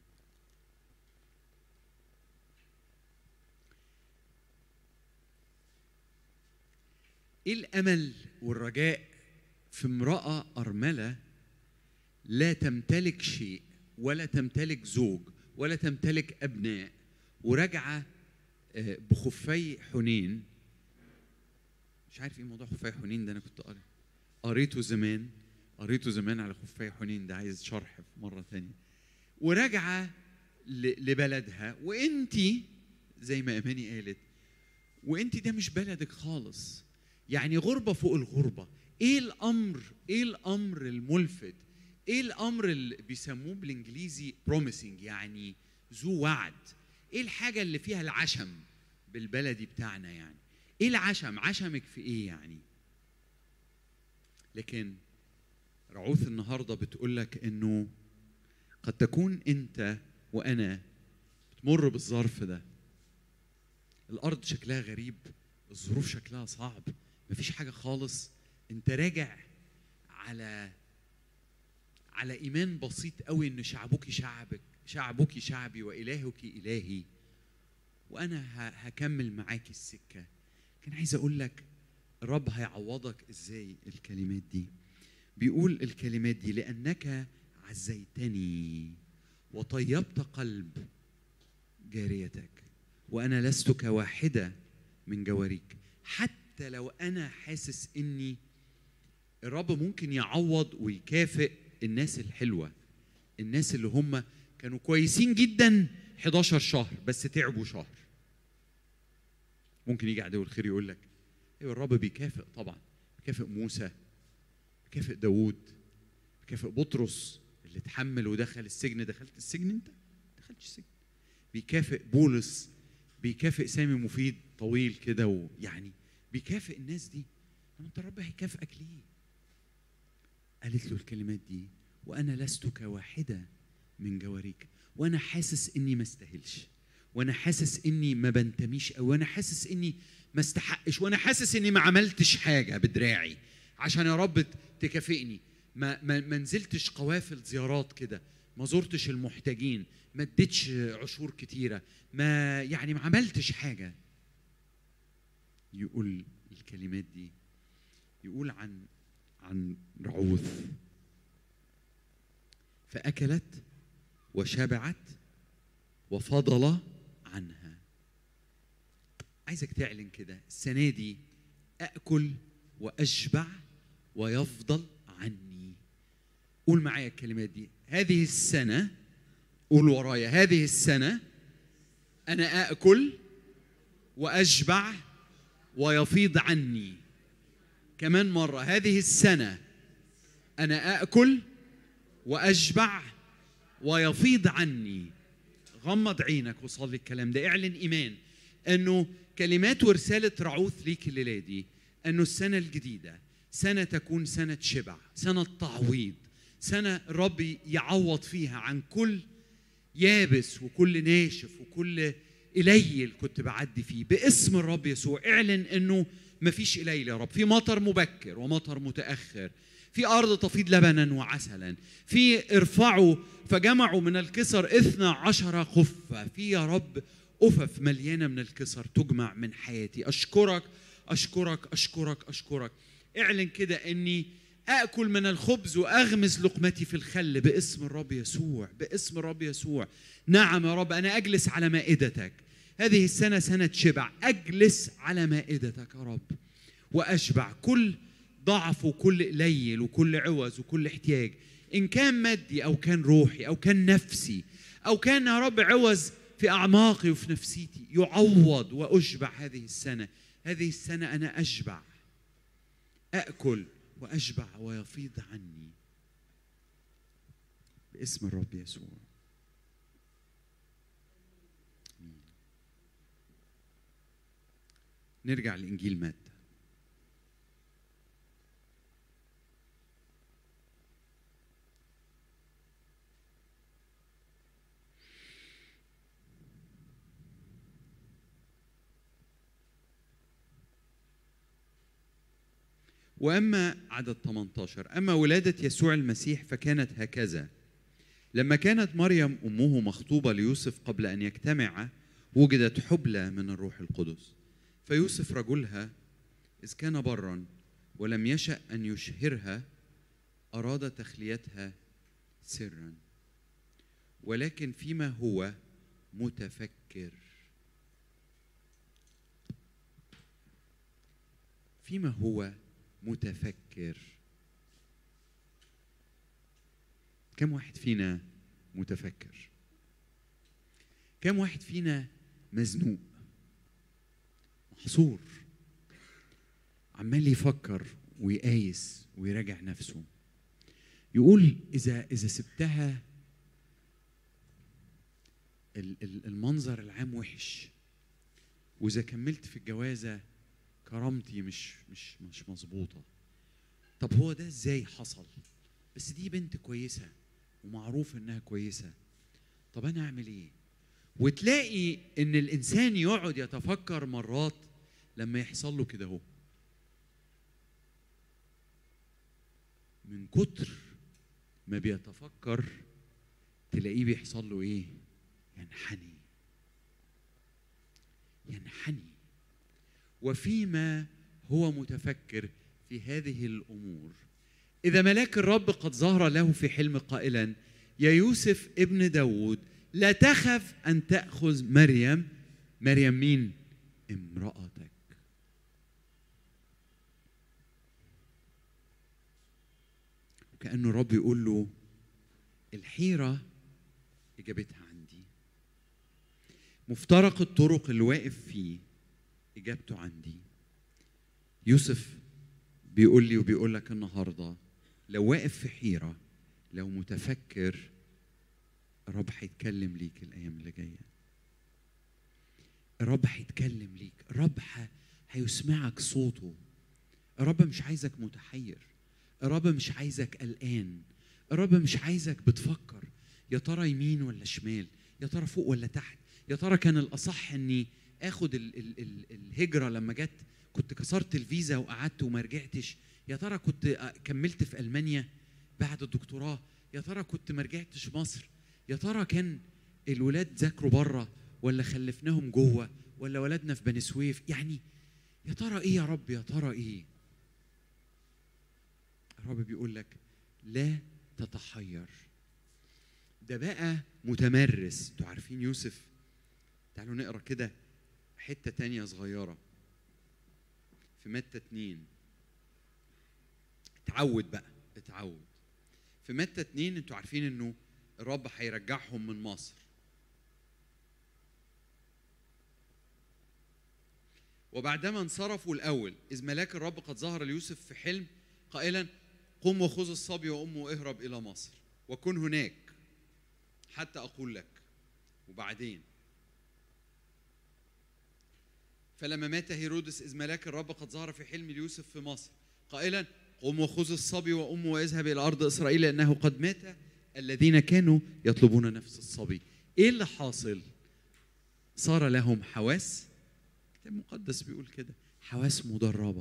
ايه الامل والرجاء في امراه ارمله لا تمتلك شيء ولا تمتلك زوج ولا تمتلك ابناء وراجعه آه، بخفي حنين مش عارف ايه موضوع خفي حنين ده انا كنت قاري قريته زمان قريته زمان على خفي حنين ده عايز شرح في مره ثانيه وراجعه ل- لبلدها وانتي زي ما اماني قالت وانت ده مش بلدك خالص يعني غربه فوق الغربه ايه الامر ايه الامر الملفت ايه الامر اللي بيسموه بالانجليزي بروميسنج يعني ذو وعد ايه الحاجه اللي فيها العشم بالبلدي بتاعنا يعني ايه العشم عشمك في ايه يعني لكن رعوث النهارده بتقول لك انه قد تكون انت وانا بتمر بالظرف ده الارض شكلها غريب الظروف شكلها صعب مفيش حاجه خالص انت راجع على على ايمان بسيط قوي ان شعبك شعبك شعبك شعبي والهك الهي وانا ه- هكمل معاك السكه كان عايز اقول لك الرب هيعوضك ازاي الكلمات دي بيقول الكلمات دي لانك عزيتني وطيبت قلب جاريتك وانا لست كواحده من جواريك حتى لو انا حاسس اني الرب ممكن يعوض ويكافئ الناس الحلوه الناس اللي هم كانوا كويسين جدا 11 شهر بس تعبوا شهر ممكن يجي عدو الخير يقول لك ايوه الرب بيكافئ طبعا بيكافئ موسى بيكافئ داوود بيكافئ بطرس اللي اتحمل ودخل السجن دخلت السجن انت دخلتش السجن بيكافئ بولس بيكافئ سامي مفيد طويل كده ويعني بيكافئ الناس دي طب انت الرب هيكافئك ليه قالت له الكلمات دي وانا لست كواحده من جواريك وانا حاسس اني ما استاهلش وانا حاسس اني ما بنتميش او وانا حاسس اني ما استحقش وانا حاسس اني ما عملتش حاجه بدراعي عشان يا رب تكافئني ما ما, ما نزلتش قوافل زيارات كده ما زرتش المحتاجين ما اديتش عشور كتيره ما يعني ما عملتش حاجه يقول الكلمات دي يقول عن عن رعوث فأكلت وشبعت وفضل عنها عايزك تعلن كده السنة دي أكل وأشبع ويفضل عني قول معايا الكلمات دي هذه السنة قول ورايا هذه السنة أنا أكل وأشبع ويفيض عني كمان مرة هذه السنة أنا أكل وأشبع ويفيض عني غمض عينك وصلي الكلام ده اعلن إيمان أنه كلمات ورسالة رعوث ليك الليلة دي أنه السنة الجديدة سنة تكون سنة شبع سنة تعويض سنة الرب يعوض فيها عن كل يابس وكل ناشف وكل قليل كنت بعدي فيه باسم الرب يسوع اعلن انه مفيش قليل يا رب في مطر مبكر ومطر متاخر في ارض تفيض لبنا وعسلا في ارفعوا فجمعوا من الكسر اثنا عشر خفه في يا رب أفف مليانة من الكسر تجمع من حياتي أشكرك أشكرك أشكرك أشكرك اعلن كده أني أكل من الخبز وأغمز لقمتي في الخل باسم الرب يسوع باسم الرب يسوع نعم يا رب أنا أجلس على مائدتك هذه السنة سنة شبع أجلس على مائدتك يا رب وأشبع كل ضعف وكل قليل وكل عوز وكل احتياج إن كان مادي أو كان روحي أو كان نفسي أو كان يا رب عوز في أعماقي وفي نفسيتي يعوض وأشبع هذه السنة هذه السنة أنا أشبع أكل وأشبع ويفيض عني باسم الرب يسوع آمين. نرجع لإنجيل متى واما عدد 18 اما ولاده يسوع المسيح فكانت هكذا لما كانت مريم امه مخطوبه ليوسف قبل ان يجتمعا وجدت حبلى من الروح القدس فيوسف رجلها اذ كان برا ولم يشا ان يشهرها اراد تخليتها سرا ولكن فيما هو متفكر فيما هو متفكر كم واحد فينا متفكر كم واحد فينا مزنوق محصور عمال يفكر ويقايس ويراجع نفسه يقول اذا اذا سبتها ال- ال- المنظر العام وحش واذا كملت في الجوازه كرامتي مش مش مش مظبوطه طب هو ده ازاي حصل بس دي بنت كويسه ومعروف انها كويسه طب انا اعمل ايه وتلاقي ان الانسان يقعد يتفكر مرات لما يحصل له كده اهو من كتر ما بيتفكر تلاقيه بيحصل له ايه ينحني ينحني وفيما هو متفكر في هذه الامور اذا ملاك الرب قد ظهر له في حلم قائلا يا يوسف ابن داود لا تخف ان تاخذ مريم مريم مين امراتك وكانه الرب يقول له الحيره اجابتها عندي مفترق الطرق اللي واقف فيه اجابته عندي يوسف بيقول لي وبيقول لك النهارده لو واقف في حيره لو متفكر الرب هيتكلم ليك الايام اللي جايه الرب هيتكلم ليك الرب ح- هيسمعك صوته الرب مش عايزك متحير الرب مش عايزك قلقان الرب مش عايزك بتفكر يا ترى يمين ولا شمال يا ترى فوق ولا تحت يا ترى كان الاصح اني اخد ال ال ال الهجره لما جت كنت كسرت الفيزا وقعدت وما رجعتش يا ترى كنت آه، كملت في المانيا بعد الدكتوراه يا ترى كنت ما رجعتش مصر يا ترى كان الولاد ذاكروا بره ولا خلفناهم جوه ولا ولدنا في بني سويف يعني يا ترى ايه يا رب يا ترى ايه الرب بيقول لك لا تتحير ده بقى متمرس انتوا عارفين يوسف تعالوا نقرا كده حته تانية صغيره في متى اتنين اتعود بقى اتعود في متى اتنين انتوا عارفين انه الرب هيرجعهم من مصر وبعدما انصرفوا الاول اذ ملاك الرب قد ظهر ليوسف في حلم قائلا قم وخذ الصبي وامه واهرب الى مصر وكن هناك حتى اقول لك وبعدين فلما مات هيرودس اذ ملاك الرب قد ظهر في حلم ليوسف في مصر قائلا قم وخذ الصبي وامه واذهب الى ارض اسرائيل لانه قد مات الذين كانوا يطلبون نفس الصبي ايه اللي حاصل صار لهم حواس الكتاب المقدس بيقول كده حواس مدربه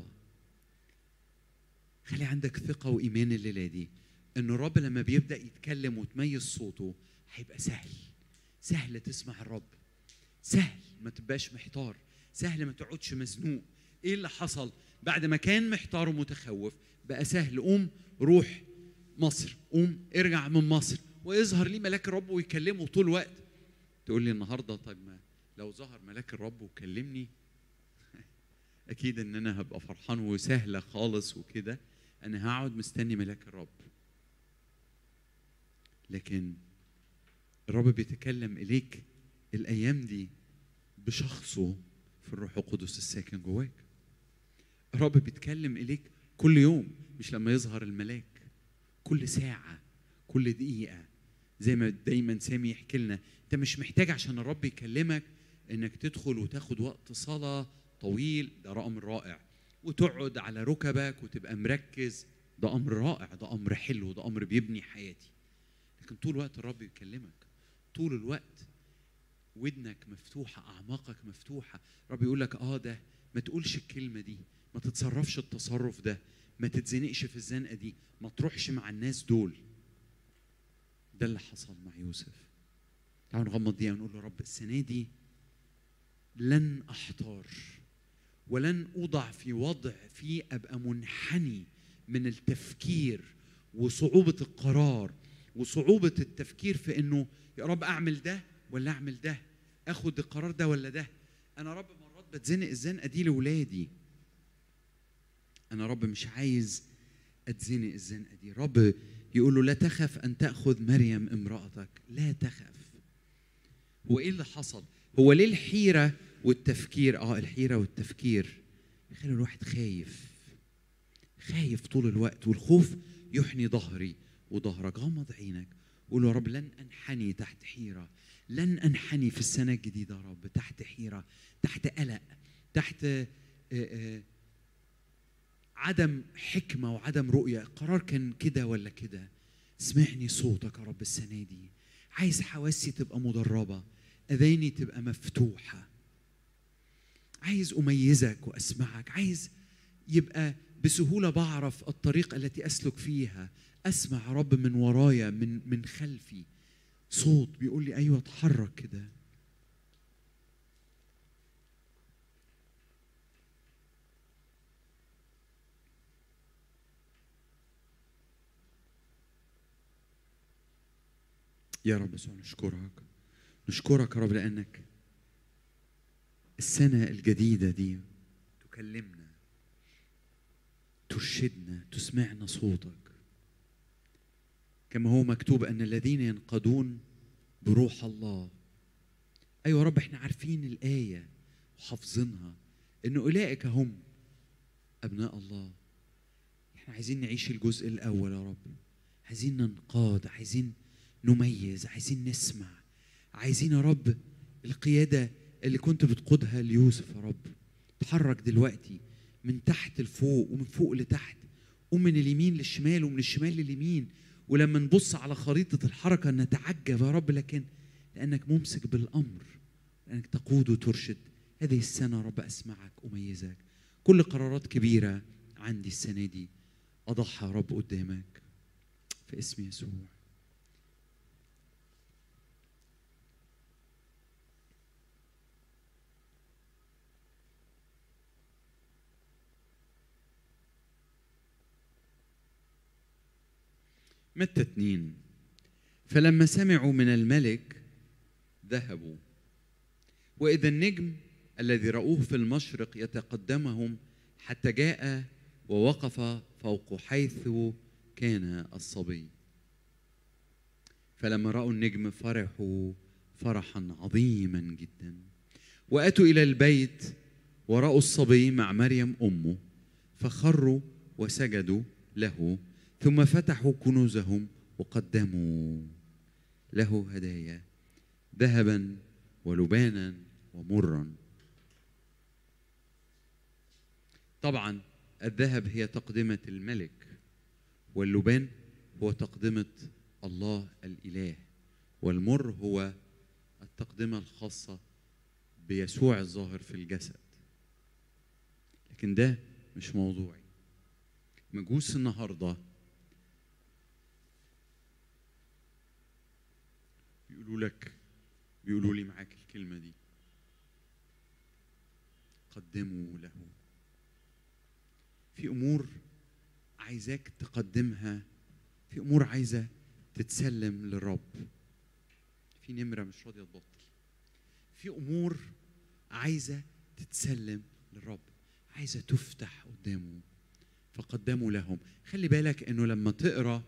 خلي عندك ثقه وايمان الليله دي ان الرب لما بيبدا يتكلم وتميز صوته هيبقى سهل سهل تسمع الرب سهل ما تبقاش محتار سهل ما تقعدش مزنوق ايه اللي حصل بعد ما كان محتار ومتخوف بقى سهل قوم روح مصر قوم ارجع من مصر ويظهر لي ملاك الرب ويكلمه طول الوقت تقول لي النهارده طيب ما لو ظهر ملاك الرب وكلمني اكيد ان انا هبقى فرحان وسهله خالص وكده انا هقعد مستني ملاك الرب لكن الرب بيتكلم اليك الايام دي بشخصه في الروح القدس الساكن جواك الرب بيتكلم اليك كل يوم مش لما يظهر الملاك كل ساعه كل دقيقه زي ما دايما سامي يحكي لنا انت مش محتاج عشان الرب يكلمك انك تدخل وتاخد وقت صلاه طويل ده امر رائع وتقعد على ركبك وتبقى مركز ده امر رائع ده امر حلو ده امر بيبني حياتي لكن طول الوقت الرب يكلمك طول الوقت ودنك مفتوحه اعماقك مفتوحه الرب يقول لك اه ده ما تقولش الكلمه دي ما تتصرفش التصرف ده ما تتزنقش في الزنقه دي ما تروحش مع الناس دول ده اللي حصل مع يوسف تعالوا نغمض دقيقه ونقول له رب السنه دي لن احتار ولن اوضع في وضع فيه ابقى منحني من التفكير وصعوبه القرار وصعوبه التفكير في انه يا رب اعمل ده ولا اعمل ده اخد القرار ده ولا ده انا رب مرات بتزنق الزنقه دي لاولادي انا رب مش عايز اتزنق الزنقه دي رب يقول له لا تخف ان تاخذ مريم امراتك لا تخف هو ايه اللي حصل هو ليه الحيره والتفكير اه الحيره والتفكير يخلي الواحد خايف خايف طول الوقت والخوف يحني ظهري وظهرك غمض عينك قول يا رب لن انحني تحت حيره لن انحني في السنه الجديده يا رب تحت حيره تحت قلق تحت آه، آه، عدم حكمه وعدم رؤيه القرار كان كده ولا كده اسمعني صوتك يا رب السنه دي عايز حواسي تبقى مدربه اذاني تبقى مفتوحه عايز اميزك واسمعك عايز يبقى بسهوله بعرف الطريق التي اسلك فيها اسمع يا رب من ورايا من من خلفي صوت بيقول لي ايوه اتحرك كده يا رب يسوع نشكرك نشكرك يا رب لانك السنه الجديده دي تكلمنا ترشدنا تسمعنا صوتك كما هو مكتوب ان الذين ينقضون بروح الله ايوه يا رب احنا عارفين الايه وحافظينها ان اولئك هم ابناء الله احنا عايزين نعيش الجزء الاول يا رب عايزين ننقاد عايزين نميز عايزين نسمع عايزين يا رب القياده اللي كنت بتقودها ليوسف يا رب اتحرك دلوقتي من تحت لفوق ومن فوق لتحت ومن اليمين للشمال ومن الشمال لليمين ولما نبص على خريطة الحركة نتعجب يا رب لكن لأنك ممسك بالأمر لأنك تقود وترشد هذه السنة يا رب أسمعك أميزك كل قرارات كبيرة عندي السنة دي أضعها يا رب قدامك في اسم يسوع متى اتنين فلما سمعوا من الملك ذهبوا وإذا النجم الذي رأوه في المشرق يتقدمهم حتى جاء ووقف فوق حيث كان الصبي فلما رأوا النجم فرحوا فرحا عظيما جدا وأتوا إلى البيت ورأوا الصبي مع مريم أمه فخروا وسجدوا له ثم فتحوا كنوزهم وقدموا له هدايا ذهبا ولبانا ومرا طبعا الذهب هي تقدمة الملك واللبان هو تقدمة الله الإله والمر هو التقدمة الخاصة بيسوع الظاهر في الجسد لكن ده مش موضوعي مجوس النهارده بيقولوا لك بيقولوا لي معاك الكلمة دي قدموا له في أمور عايزاك تقدمها في أمور عايزة تتسلم للرب في نمرة مش راضية تبطل في أمور عايزة تتسلم للرب عايزة تفتح قدامه فقدموا لهم خلي بالك انه لما تقرا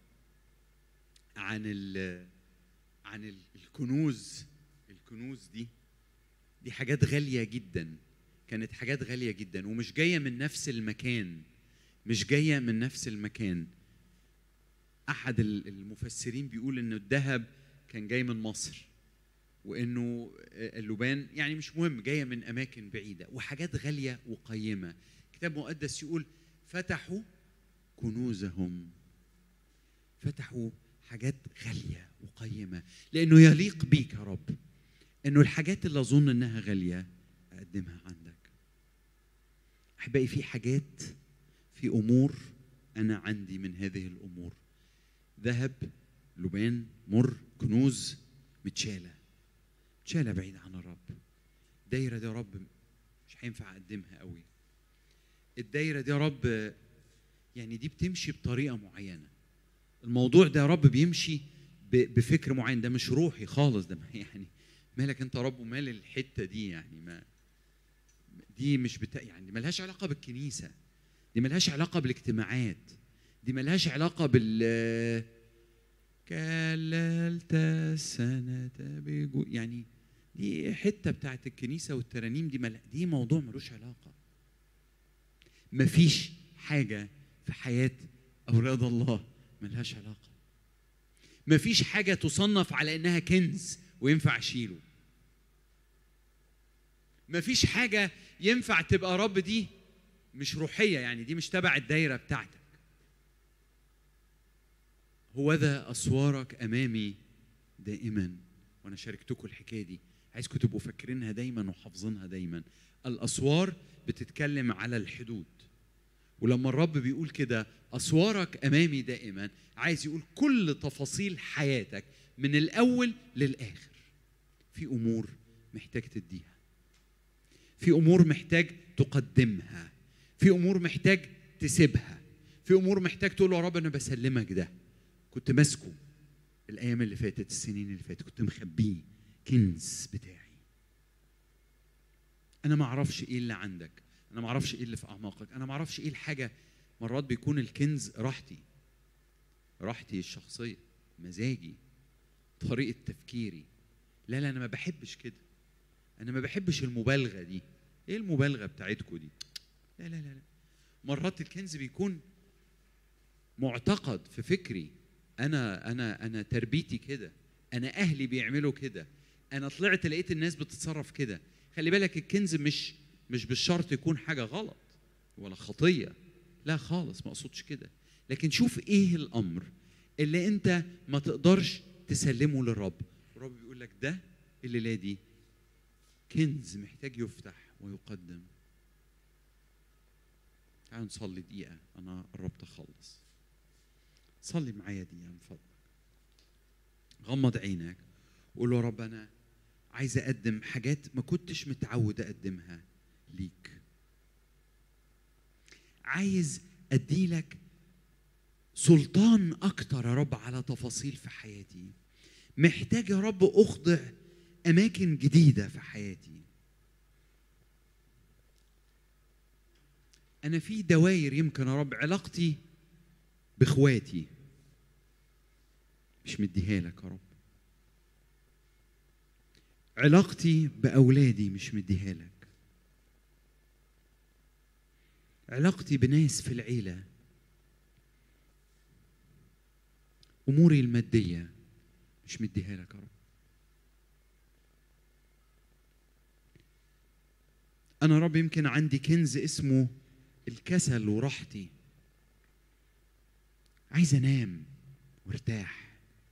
عن ال عن ال- الكنوز الكنوز دي دي حاجات غاليه جدا كانت حاجات غاليه جدا ومش جايه من نفس المكان مش جايه من نفس المكان احد ال- المفسرين بيقول انه الذهب كان جاي من مصر وانه اللبان يعني مش مهم جايه من اماكن بعيده وحاجات غاليه وقيمه كتاب مقدس يقول فتحوا كنوزهم فتحوا حاجات غاليه وقيمه لانه يليق بيك يا رب انه الحاجات اللي اظن انها غاليه اقدمها عندك احبائي في حاجات في امور انا عندي من هذه الامور ذهب لبان مر كنوز متشاله متشاله بعيد عن الرب الدايره دي يا رب مش هينفع اقدمها قوي الدايره دي يا رب يعني دي بتمشي بطريقه معينه الموضوع ده يا رب بيمشي ب- بفكر معين ده مش روحي خالص ده يعني مالك انت يا رب ومال الحته دي يعني ما دي مش بتا يعني ملهاش علاقه بالكنيسه دي ملهاش علاقه بالاجتماعات دي ملهاش علاقه بال كللت السنة بجو يعني دي حتة بتاعت الكنيسة والترانيم دي مل... دي موضوع ملوش علاقة مفيش حاجة في حياه اولاد الله ملهاش علاقه مفيش حاجه تصنف على انها كنز وينفع اشيله مفيش حاجه ينفع تبقى رب دي مش روحيه يعني دي مش تبع الدايره بتاعتك هوذا اسوارك امامي دائما وانا شاركتكم الحكايه دي عايزكم تبقوا فاكرينها دايما وحافظينها دايما الاسوار بتتكلم على الحدود ولما الرب بيقول كده اسوارك امامي دائما عايز يقول كل تفاصيل حياتك من الاول للاخر في امور محتاج تديها في امور محتاج تقدمها في امور محتاج تسيبها في امور محتاج تقول له يا رب انا بسلمك ده كنت ماسكه الايام اللي فاتت السنين اللي فاتت كنت مخبيه كنز بتاعي انا ما اعرفش ايه اللي عندك انا ما اعرفش ايه اللي في اعماقك انا ما اعرفش ايه الحاجه مرات بيكون الكنز راحتي راحتي الشخصيه مزاجي طريقه تفكيري لا لا انا ما بحبش كده انا ما بحبش المبالغه دي ايه المبالغه بتاعتكم دي لا لا لا لا مرات الكنز بيكون معتقد في فكري انا انا انا تربيتي كده انا اهلي بيعملوا كده انا طلعت لقيت الناس بتتصرف كده خلي بالك الكنز مش مش بالشرط يكون حاجه غلط ولا خطيه لا خالص ما اقصدش كده لكن شوف ايه الامر اللي انت ما تقدرش تسلمه للرب الرب بيقول لك ده الليله دي كنز محتاج يفتح ويقدم تعالوا نصلي دقيقة أنا قربت أخلص صلي معايا دقيقة من فضلك غمض عينك وقول له يا رب أنا عايز أقدم حاجات ما كنتش متعود أقدمها ليك عايز أديلك سلطان أكتر يا رب على تفاصيل في حياتي محتاج يا رب أخضع أماكن جديدة في حياتي أنا في دواير يمكن يا رب علاقتي بإخواتي مش مديها لك يا رب علاقتي بأولادي مش مديها لك علاقتي بناس في العيلة أموري المادية مش مديها لك يا رب أنا رب يمكن عندي كنز اسمه الكسل وراحتي عايز أنام وارتاح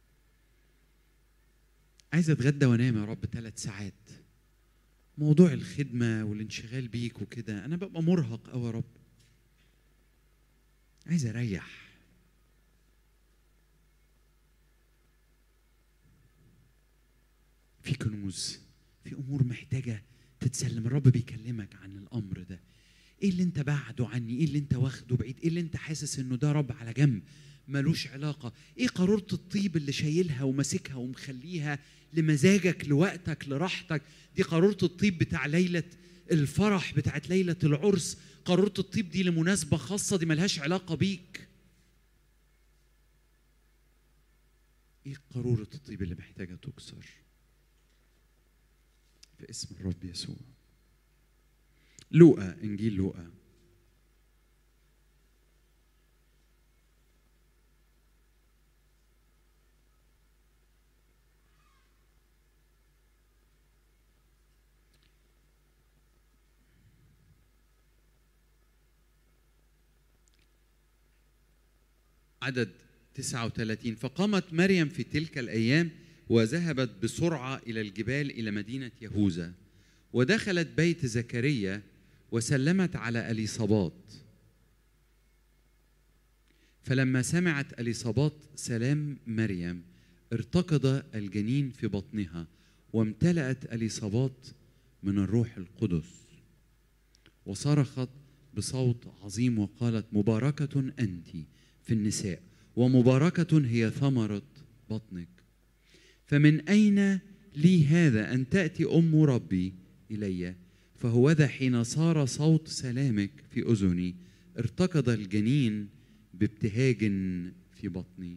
عايز أتغدى وأنام يا رب ثلاث ساعات موضوع الخدمة والانشغال بيك وكده أنا ببقى مرهق أوي يا رب عايز أريح في كنوز في امور محتاجه تتسلم الرب بيكلمك عن الامر ده ايه اللي انت بعده عني ايه اللي انت واخده بعيد ايه اللي انت حاسس انه ده رب على جنب ملوش علاقه ايه قاروره الطيب اللي شايلها وماسكها ومخليها لمزاجك لوقتك لراحتك دي قاروره الطيب بتاع ليله الفرح بتاعت ليله العرس قاروره الطيب دي لمناسبه خاصه دي ملهاش علاقه بيك ايه قاروره الطيب اللي محتاجه تكسر في اسم الرب يسوع لوقا انجيل لوقا عدد 39 فقامت مريم في تلك الايام وذهبت بسرعه الى الجبال الى مدينه يهوذا ودخلت بيت زكريا وسلمت على اليصابات فلما سمعت اليصابات سلام مريم ارتقد الجنين في بطنها وامتلأت اليصابات من الروح القدس وصرخت بصوت عظيم وقالت مباركة أنت في النساء ومباركة هي ثمرة بطنك فمن أين لي هذا أن تأتي أم ربي إلي فهوذا حين صار صوت سلامك في أذني ارتقد الجنين بابتهاج في بطني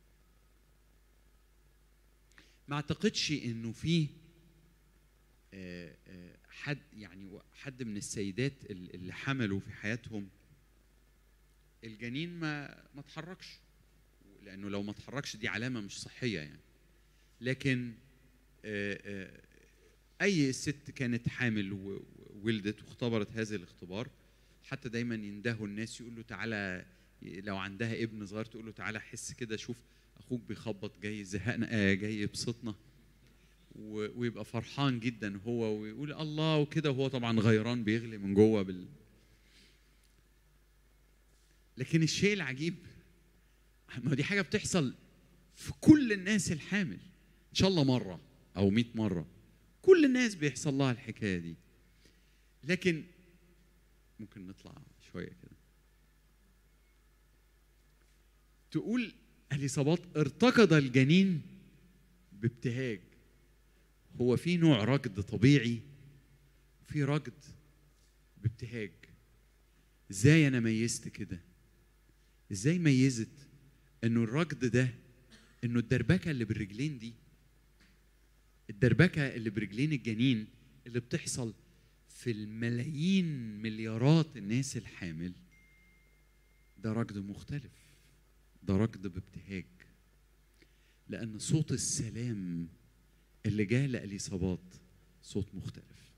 ما اعتقدش انه في آه، آه، حد يعني حد من السيدات اللي حملوا في حياتهم الجنين ما ما اتحركش لانه لو ما اتحركش دي علامه مش صحيه يعني لكن آه، آه، اي ست كانت حامل و- وولدت واختبرت هذا الاختبار حتى دايما يندهوا الناس يقول له تعالى لو عندها ابن صغير تقول له تعالى حس كده شوف اخوك بيخبط جاي يزهقنا آه جاي يبسطنا و- ويبقى فرحان جدا هو ويقول الله وكده وهو طبعا غيران بيغلي من جوه بال لكن الشيء العجيب ما دي حاجه بتحصل في كل الناس الحامل ان شاء الله مره او 100 مره كل الناس بيحصل لها الحكايه دي لكن ممكن نطلع شويه كده تقول اليصابات ارتقد الجنين بابتهاج هو في نوع ركض طبيعي وفي ركض بابتهاج ازاي انا ميزت كده ازاي ميزت انه الركض ده انه الدربكه اللي بالرجلين دي الدربكه اللي برجلين الجنين اللي بتحصل في الملايين مليارات الناس الحامل ده ركض مختلف ده ركض بابتهاج لأن صوت السلام اللي جاء لأليصابات صوت مختلف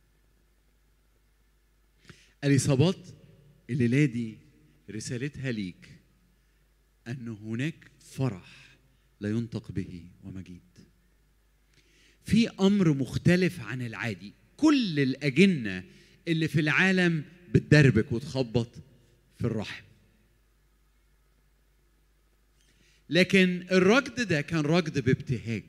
أليصابات الليلة دي رسالتها ليك أن هناك فرح لا ينطق به ومجيد في أمر مختلف عن العادي كل الأجنة اللي في العالم بتدربك وتخبط في الرحم لكن الركض ده كان ركض بابتهاج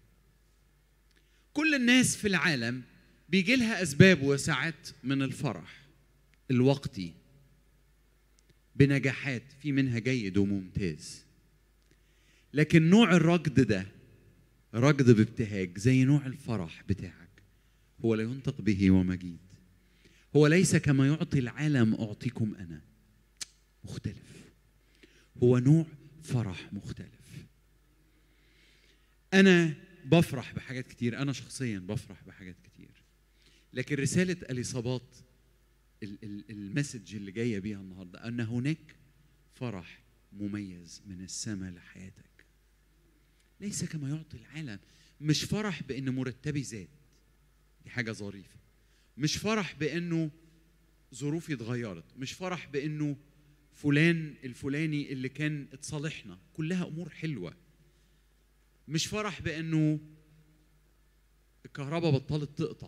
كل الناس في العالم بيجي لها اسباب وساعات من الفرح الوقتي بنجاحات في منها جيد وممتاز لكن نوع الركض ده ركض بابتهاج زي نوع الفرح بتاعك هو لا ينطق به ومجيد هو ليس كما يعطي العالم اعطيكم انا مختلف هو نوع فرح مختلف انا بفرح بحاجات كتير انا شخصيا بفرح بحاجات كتير لكن رساله اليصابات ال- ال- المسج اللي جايه بيها النهارده ان هناك فرح مميز من السماء لحياتك ليس كما يعطي العالم مش فرح بان مرتبي زاد دي حاجه ظريفه مش فرح بانه ظروفي اتغيرت مش فرح بانه فلان الفلاني اللي كان اتصالحنا كلها امور حلوه مش فرح بانه الكهرباء بطلت تقطع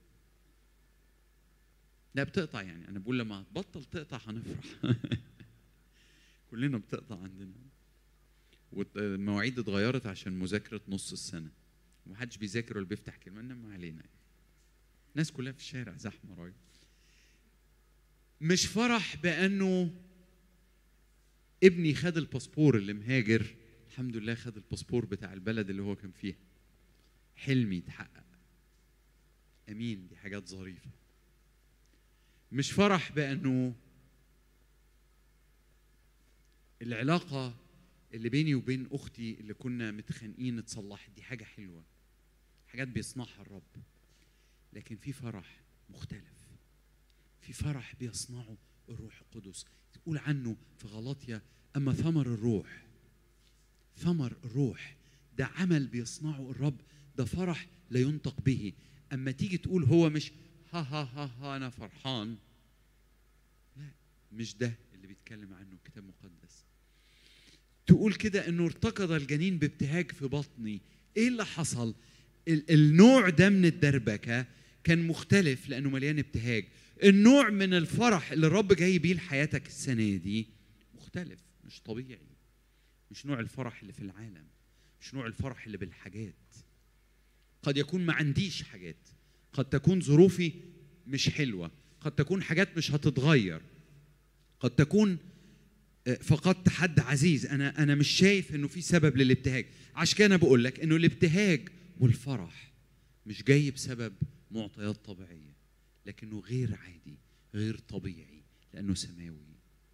لا بتقطع يعني انا بقول لما تبطل تقطع هنفرح كلنا بتقطع عندنا والمواعيد اتغيرت عشان مذاكره نص السنه ومحدش بيذاكر ولا بيفتح كلمه انما علينا الناس كلها في الشارع زحمه رايح مش فرح بانه ابني خد الباسبور اللي مهاجر الحمد لله خد الباسبور بتاع البلد اللي هو كان فيها حلمي اتحقق امين دي حاجات ظريفه مش فرح بانه العلاقه اللي بيني وبين اختي اللي كنا متخانقين اتصلحت دي حاجه حلوه حاجات بيصنعها الرب لكن في فرح مختلف في فرح بيصنعه الروح القدس تقول عنه في غلاطيا اما ثمر الروح ثمر الروح ده عمل بيصنعه الرب ده فرح لا ينطق به اما تيجي تقول هو مش ها ها ها ها انا فرحان لا مش ده اللي بيتكلم عنه الكتاب المقدس تقول كده انه ارتقد الجنين بابتهاج في بطني ايه اللي حصل ال- النوع ده من الدربكه كان مختلف لانه مليان ابتهاج النوع من الفرح اللي الرب جاي بيه لحياتك السنه دي مختلف مش طبيعي مش نوع الفرح اللي في العالم مش نوع الفرح اللي بالحاجات قد يكون ما عنديش حاجات قد تكون ظروفي مش حلوه قد تكون حاجات مش هتتغير قد تكون آه، فقدت حد عزيز انا انا مش شايف انه في سبب للابتهاج عشان كده انا بقول لك انه الابتهاج والفرح مش جاي بسبب معطيات طبيعيه لكنه غير عادي غير طبيعي لانه سماوي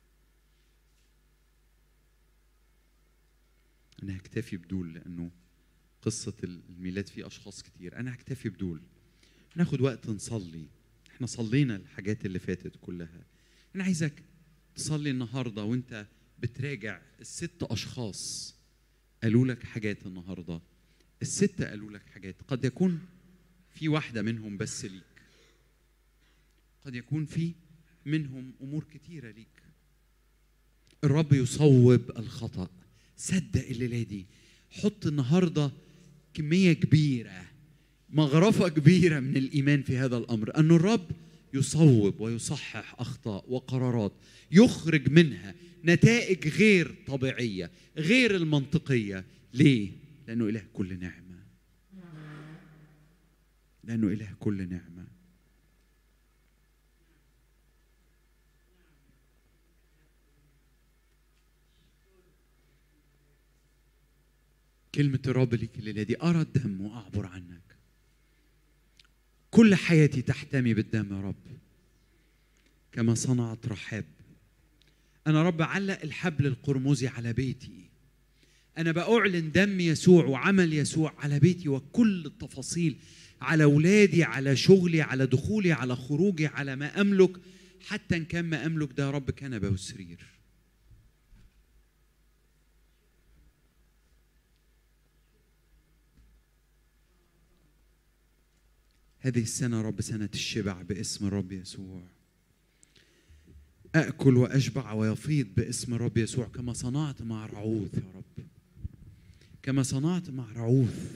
انا هكتفي بدول لانه قصه الميلاد فيه اشخاص كتير انا هكتفي بدول ناخد وقت نصلي احنا صلينا الحاجات اللي فاتت كلها انا عايزك تصلي النهارده وانت بتراجع الست اشخاص قالوا لك حاجات النهارده الستة قالوا لك حاجات قد يكون في واحدة منهم بس ليك قد يكون في منهم أمور كتيرة ليك الرب يصوب الخطأ صدق الليلة دي حط النهاردة كمية كبيرة مغرفة كبيرة من الإيمان في هذا الأمر أن الرب يصوب ويصحح أخطاء وقرارات يخرج منها نتائج غير طبيعية غير المنطقية ليه؟ لأنه إله كل نعمة لأنه إله كل نعمة كلمة الرب ليك الليلة دي أرى الدم وأعبر عنك كل حياتي تحتمي بالدم يا رب كما صنعت رحاب أنا رب علق الحبل القرمزي على بيتي أنا بأعلن دم يسوع وعمل يسوع على بيتي وكل التفاصيل على أولادي على شغلي على دخولي على خروجي على ما أملك حتى إن كان ما أملك ده يا رب كنبة وسرير هذه السنة يا رب سنة الشبع باسم الرب يسوع أكل وأشبع ويفيض باسم الرب يسوع كما صنعت مع رعوث يا رب كما صنعت مع رعوث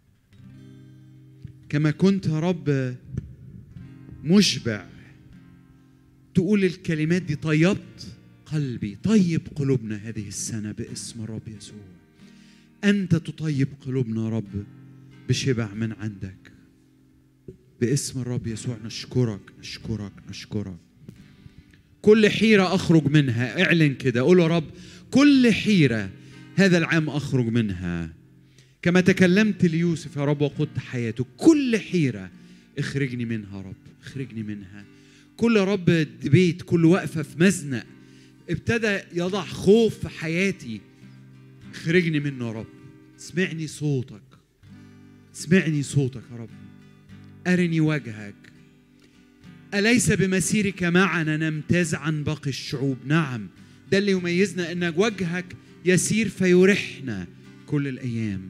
كما كنت يا رب مشبع تقول الكلمات دي طيبت قلبي طيب قلوبنا هذه السنة باسم الرب يسوع أنت تطيب قلوبنا يا رب بشبع من عندك باسم الرب يسوع نشكرك نشكرك نشكرك كل حيرة أخرج منها اعلن كده قول يا رب كل حيرة هذا العام أخرج منها كما تكلمت ليوسف يا رب وقدت حياته كل حيرة اخرجني منها يا رب اخرجني منها كل يا رب دبيت كل وقفة في مزنق ابتدى يضع خوف في حياتي اخرجني منه يا رب اسمعني صوتك اسمعني صوتك يا رب أرني وجهك أليس بمسيرك معنا نمتاز عن باقي الشعوب نعم ده اللي يميزنا أن وجهك يسير فيرحنا كل الأيام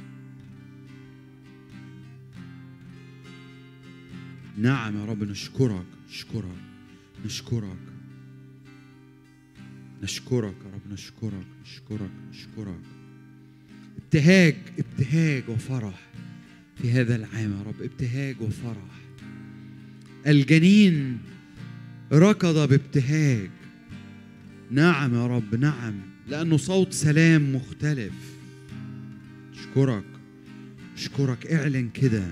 نعم يا رب نشكرك نشكرك نشكرك نشكرك يا رب نشكرك نشكرك نشكرك ابتهاج ابتهاج وفرح في هذا العام يا رب ابتهاج وفرح الجنين ركض بابتهاج نعم يا رب نعم لأنه صوت سلام مختلف أشكرك أشكرك اعلن كده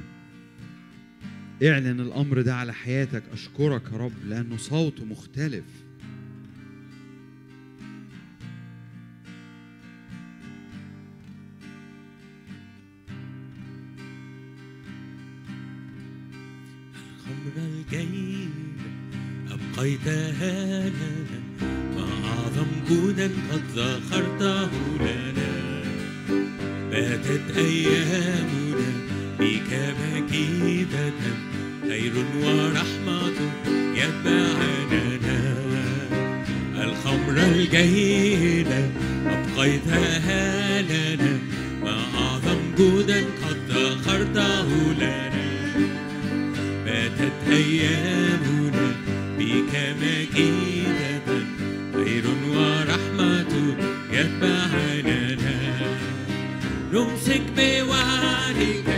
اعلن الأمر ده على حياتك أشكرك يا رب لأنه صوته مختلف الخمر الجيد أبقيتها لنا ما أعظم جودا قد ذخرته لنا باتت أيامنا بك مكيدة خير ورحمة يتبعننا الخمر الجيدة أبقيتها لنا ما أعظم جودا قد ذخرته لنا باتت أيامنا بك مجيدة خير ورحمة يتبعننا نمسك بوعدك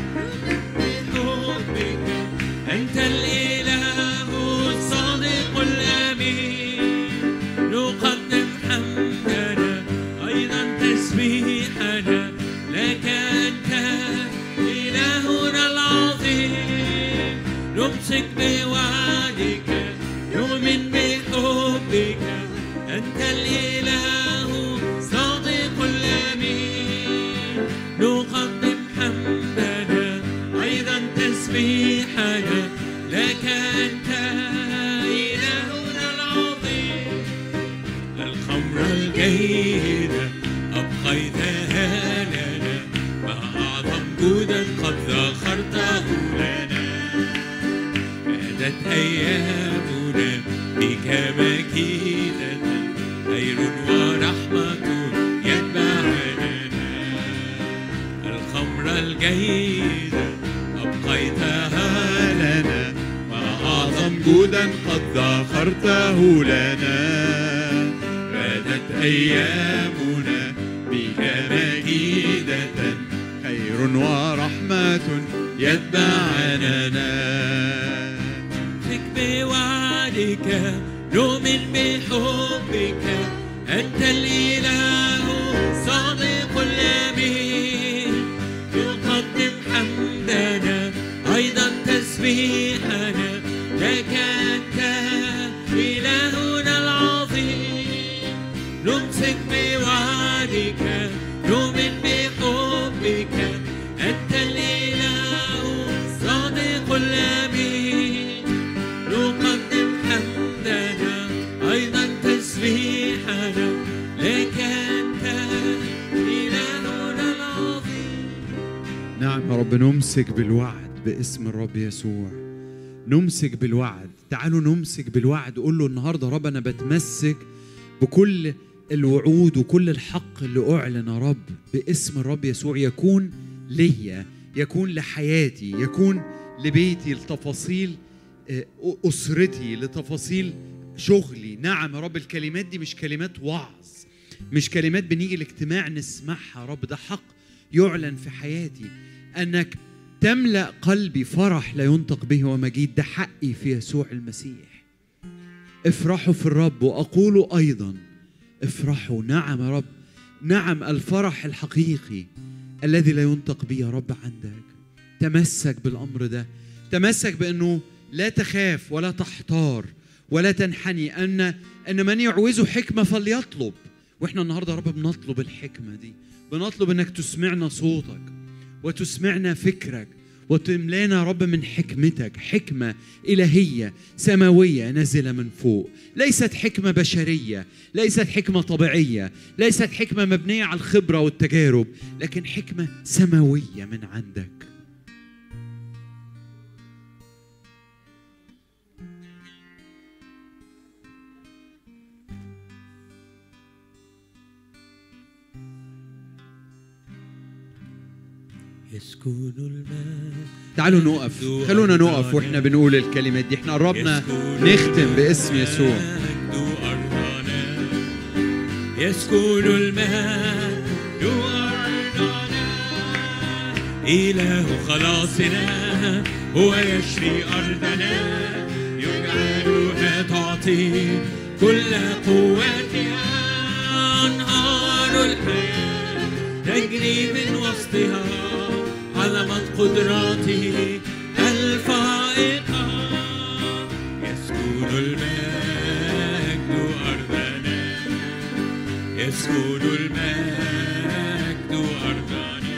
بحبك أنت الإله الصادق الأمين نقدم حمدنا أيضا تسبيحنا لك أنت إلهنا العظيم نمسك بوعدك نؤمن بحبك أنت الإله صادق الأمين نقدم حمدنا أيضا تسبيحنا لك أنت إلهنا العظيم الخمر الجيدة أبقيتها لنا ما أعظم جودا قد ذخرته لنا بادت أيامنا بك مكيدة خير ورحمة يتبعنا الخمر الجيدة أبقيتها لنا وأعظم جودا قد ذخرته لنا باتت أيامنا بك مجيدة خير ورحمة يتبعنا نمسك بوعدك نؤمن بحبك أنت الإله صادق الأمين نقدم حمدنا أيضا تسبيحنا لك أنت إلهنا العظيم نمسك بوعدك نؤمن بحبك أنت الإله صادق الأمين نقدم حمدنا أيضا تسبيحنا لك أنت إلهنا العظيم نعم يا رب نمسك بالوعد باسم الرب يسوع نمسك بالوعد تعالوا نمسك بالوعد قول له النهارده يا رب انا بتمسك بكل الوعود وكل الحق اللي اعلن يا رب باسم الرب يسوع يكون ليا يكون لحياتي يكون لبيتي لتفاصيل آه، اسرتي لتفاصيل شغلي نعم يا رب الكلمات دي مش كلمات وعظ مش كلمات بنيجي الاجتماع نسمعها يا رب ده حق يعلن في حياتي انك تملا قلبي فرح لا ينطق به ومجيد ده حقي في يسوع المسيح افرحوا في الرب واقول ايضا افرحوا نعم يا رب نعم الفرح الحقيقي الذي لا ينطق به يا رب عندك تمسك بالامر ده تمسك بانه لا تخاف ولا تحتار ولا تنحني ان ان من يعوزه حكمه فليطلب واحنا النهارده يا رب بنطلب الحكمه دي بنطلب انك تسمعنا صوتك وتسمعنا فكرك وتملانا يا رب من حكمتك حكمة إلهية سماوية نازلة من فوق ليست حكمة بشرية ليست حكمة طبيعية ليست حكمة مبنية على الخبرة والتجارب لكن حكمة سماوية من عندك يسكن الماء تعالوا نقف خلونا نقف واحنا بنقول الكلمات دي احنا قربنا نختم باسم يسوع المجد أرضنا يسكن الماء أرضنا إله خلاصنا هو يشفي أرضنا يجعلها تعطي كل قوتها أنهار الحياة تجري من وسطها علمت قدراته الفائقة يسكن المجد أرضنا يسكن المجد أرضنا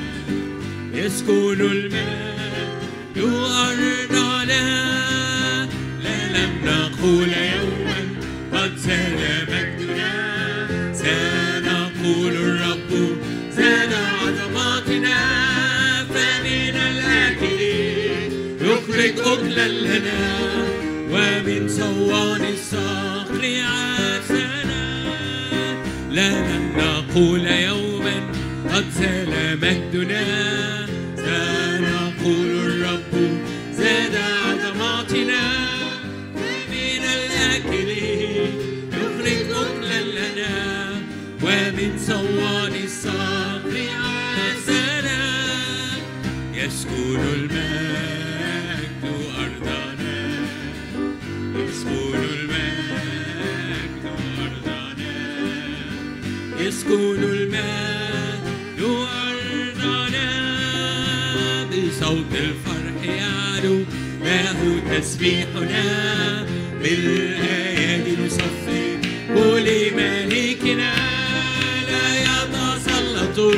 يسكن المجد أرضنا لا لم نقول يوما قد زال مجدنا سنقول الرب زاد عظماتنا فمن الآكل يخرج أكلا لنا ومن صوان الصخر عسنا لا لن نقول يوما قد زال مجدنا سنقول الرب زاد عظماتنا من الأكل يخرج أكلا لنا ومن صوان الصخر عسنا يسكن المجد أرضنا يسكن المجد أرضنا يسكن المجد أرضنا بصوت الفرح يعلو له تسبيحنا بالآيات نصفي كل ملكنا لا يتسلط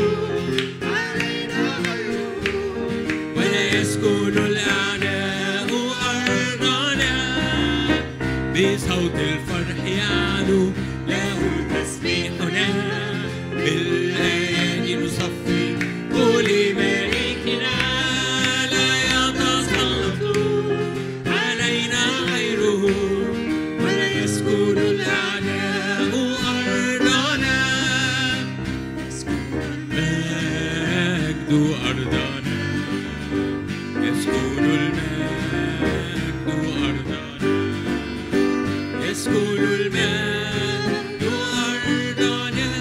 ولا يسكن الأعداء أرضنا بصوت الفرح يعلو له تسبيحنا بالآيات نصفي كل ملكنا لا يتسلط علينا غيره ولا يسكن الأعداء أرضنا يسكن المجد أرضنا يسكن المجد أرضنا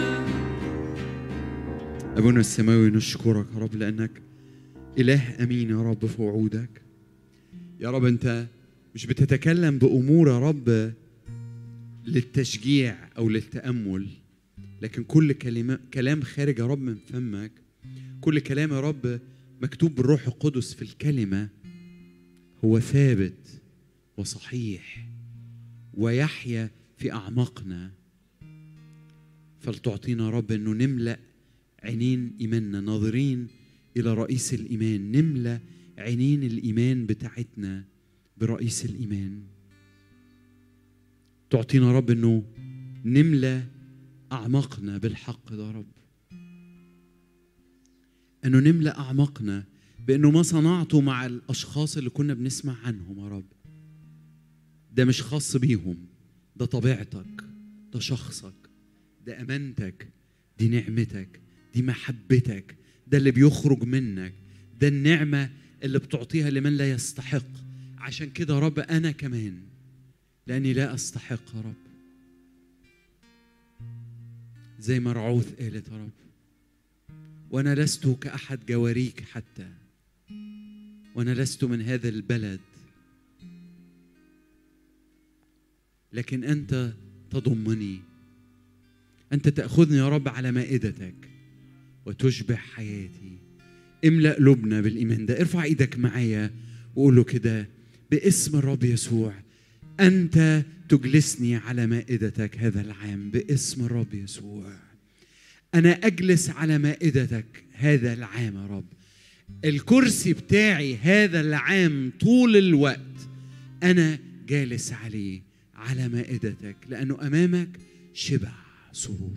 أبونا السماوي نشكرك يا رب لأنك إله أمين يا رب في وعودك يا رب أنت مش بتتكلم بأمور يا رب للتشجيع أو للتأمل لكن كل كلمة كلام خارج يا رب من فمك كل كلام يا رب مكتوب بالروح القدس في الكلمة هو ثابت وصحيح ويحيا في أعماقنا فلتعطينا يا رب أنه نملأ عينين إيماننا ناظرين إلى رئيس الإيمان نملى عينين الإيمان بتاعتنا برئيس الإيمان تعطينا يا رب أنه نملى أعماقنا بالحق ده يا رب أنه نملى أعماقنا بأنه ما صنعته مع الأشخاص اللي كنا بنسمع عنهم يا رب ده مش خاص بيهم ده طبيعتك ده شخصك ده أمانتك دي نعمتك دي محبتك ده اللي بيخرج منك ده النعمة اللي بتعطيها لمن لا يستحق عشان كده يا رب أنا كمان لأني لا أستحق يا رب زي ما رعوث قالت يا رب وأنا لست كأحد جواريك حتى وأنا لست من هذا البلد لكن أنت تضمني أنت تأخذني يا رب على مائدتك وتشبع حياتي املأ قلوبنا بالإيمان ده ارفع ايدك معايا وقول له كده باسم الرب يسوع أنت تجلسني على مائدتك هذا العام باسم الرب يسوع أنا أجلس على مائدتك هذا العام يا رب الكرسي بتاعي هذا العام طول الوقت أنا جالس عليه على مائدتك لأنه أمامك شبع سرور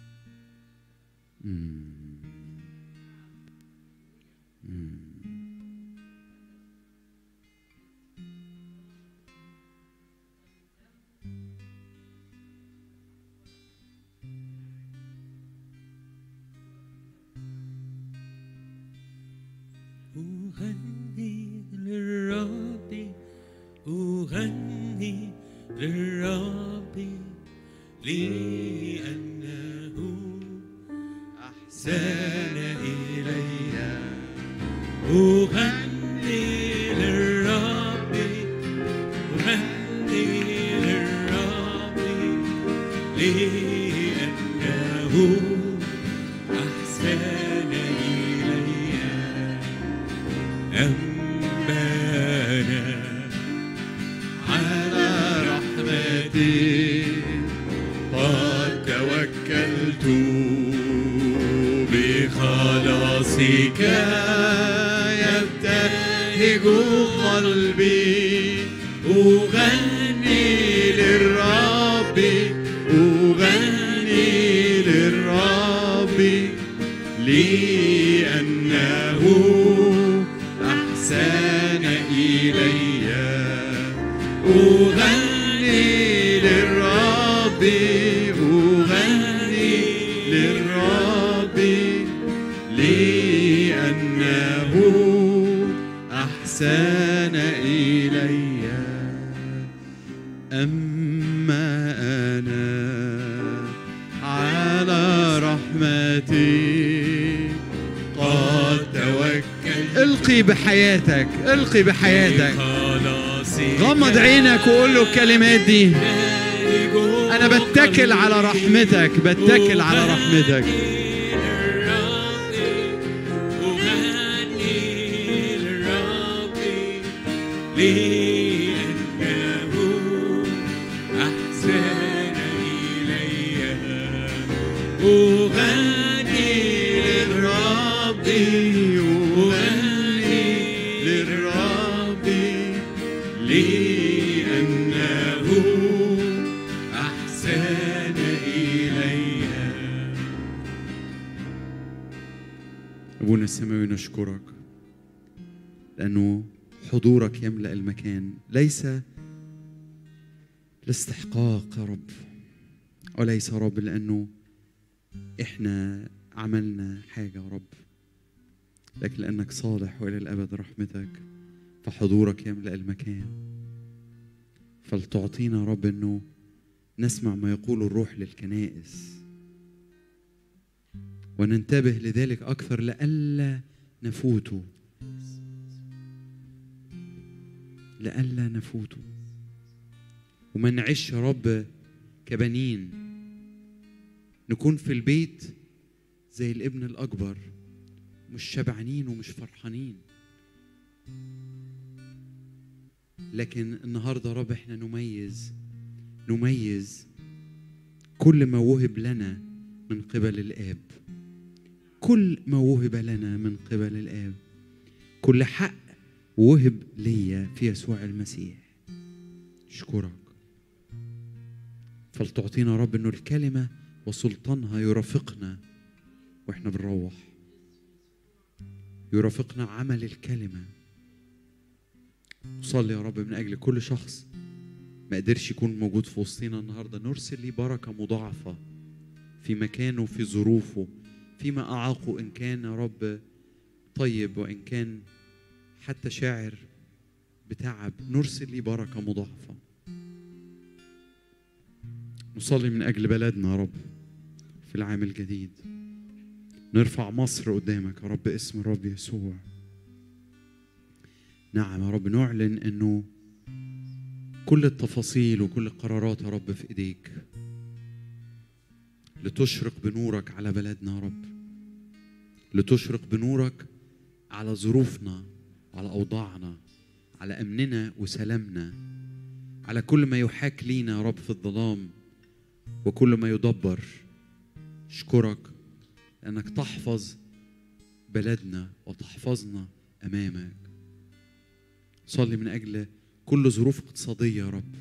مم. مم. أغني للرب أغني للرب لأنه أحسن إلي أغني للرب أغني للرب لأنه أحسن إلي أمانا على رحمتي قد توكلت بخلاصك يبتهج قلبي أغني للرب أغني للرب لأنه أحسن إلي أغني للرب أغني للرب لأنه أحسن إلي أما أنا على رحمتي قد توكلت القي بحياتك القي بحياتك بخلاصك غمض عينك وقول له الكلمات دي انا بتكل على رحمتك بتكل على رحمتك لأنه أحسن إلي أغني للرب أغني للرب لأنه أحسن إلي ابونا السماوي نشكرك لانه حضورك يملا المكان ليس لاستحقاق يا رب وليس يا رب لانه احنا عملنا حاجه يا رب لكن لأنك صالح وإلى الأبد رحمتك فحضورك يملأ المكان فلتعطينا يا رب أنه نسمع ما يقول الروح للكنائس وننتبه لذلك أكثر لئلا نفوته لئلا نفوته وما نعيش يا رب كبنين نكون في البيت زي الابن الأكبر مش شبعانين ومش فرحانين لكن النهارده يا رب احنا نميز نميز كل ما وهب لنا من قبل الآب كل ما وهب لنا من قبل الآب كل حق وهب ليا في يسوع المسيح اشكرك فلتعطينا يا رب انه الكلمه وسلطانها يرافقنا واحنا بنروح يرافقنا عمل الكلمه صلي يا رب من اجل كل شخص ما قدرش يكون موجود في وسطنا النهارده نرسل ليه بركه مضاعفه في مكانه في ظروفه فيما اعاقه ان كان يا رب طيب وان كان حتى شاعر بتعب نرسل ليه بركه مضاعفه نصلي من اجل بلدنا يا رب في العام الجديد نرفع مصر قدامك يا رب اسم الرب يسوع نعم يا رب نعلن انه كل التفاصيل وكل القرارات يا رب في ايديك لتشرق بنورك على بلدنا يا رب لتشرق بنورك على ظروفنا على اوضاعنا على امننا وسلامنا على كل ما يحاك لينا يا رب في الظلام وكل ما يدبر اشكرك لانك تحفظ بلدنا وتحفظنا امامك صلي من اجل كل ظروف اقتصاديه يا رب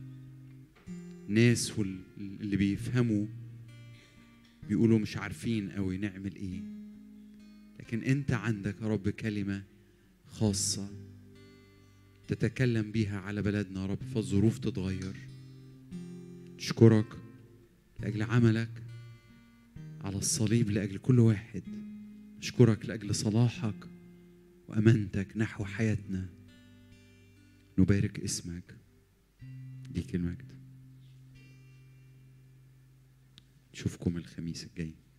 ناس واللي بيفهموا بيقولوا مش عارفين قوي نعمل ايه لكن انت عندك يا رب كلمه خاصه تتكلم بيها على بلدنا يا رب فالظروف تتغير اشكرك لاجل عملك على الصليب لاجل كل واحد اشكرك لاجل صلاحك وامانتك نحو حياتنا نبارك اسمك ليك المجد نشوفكم الخميس الجاي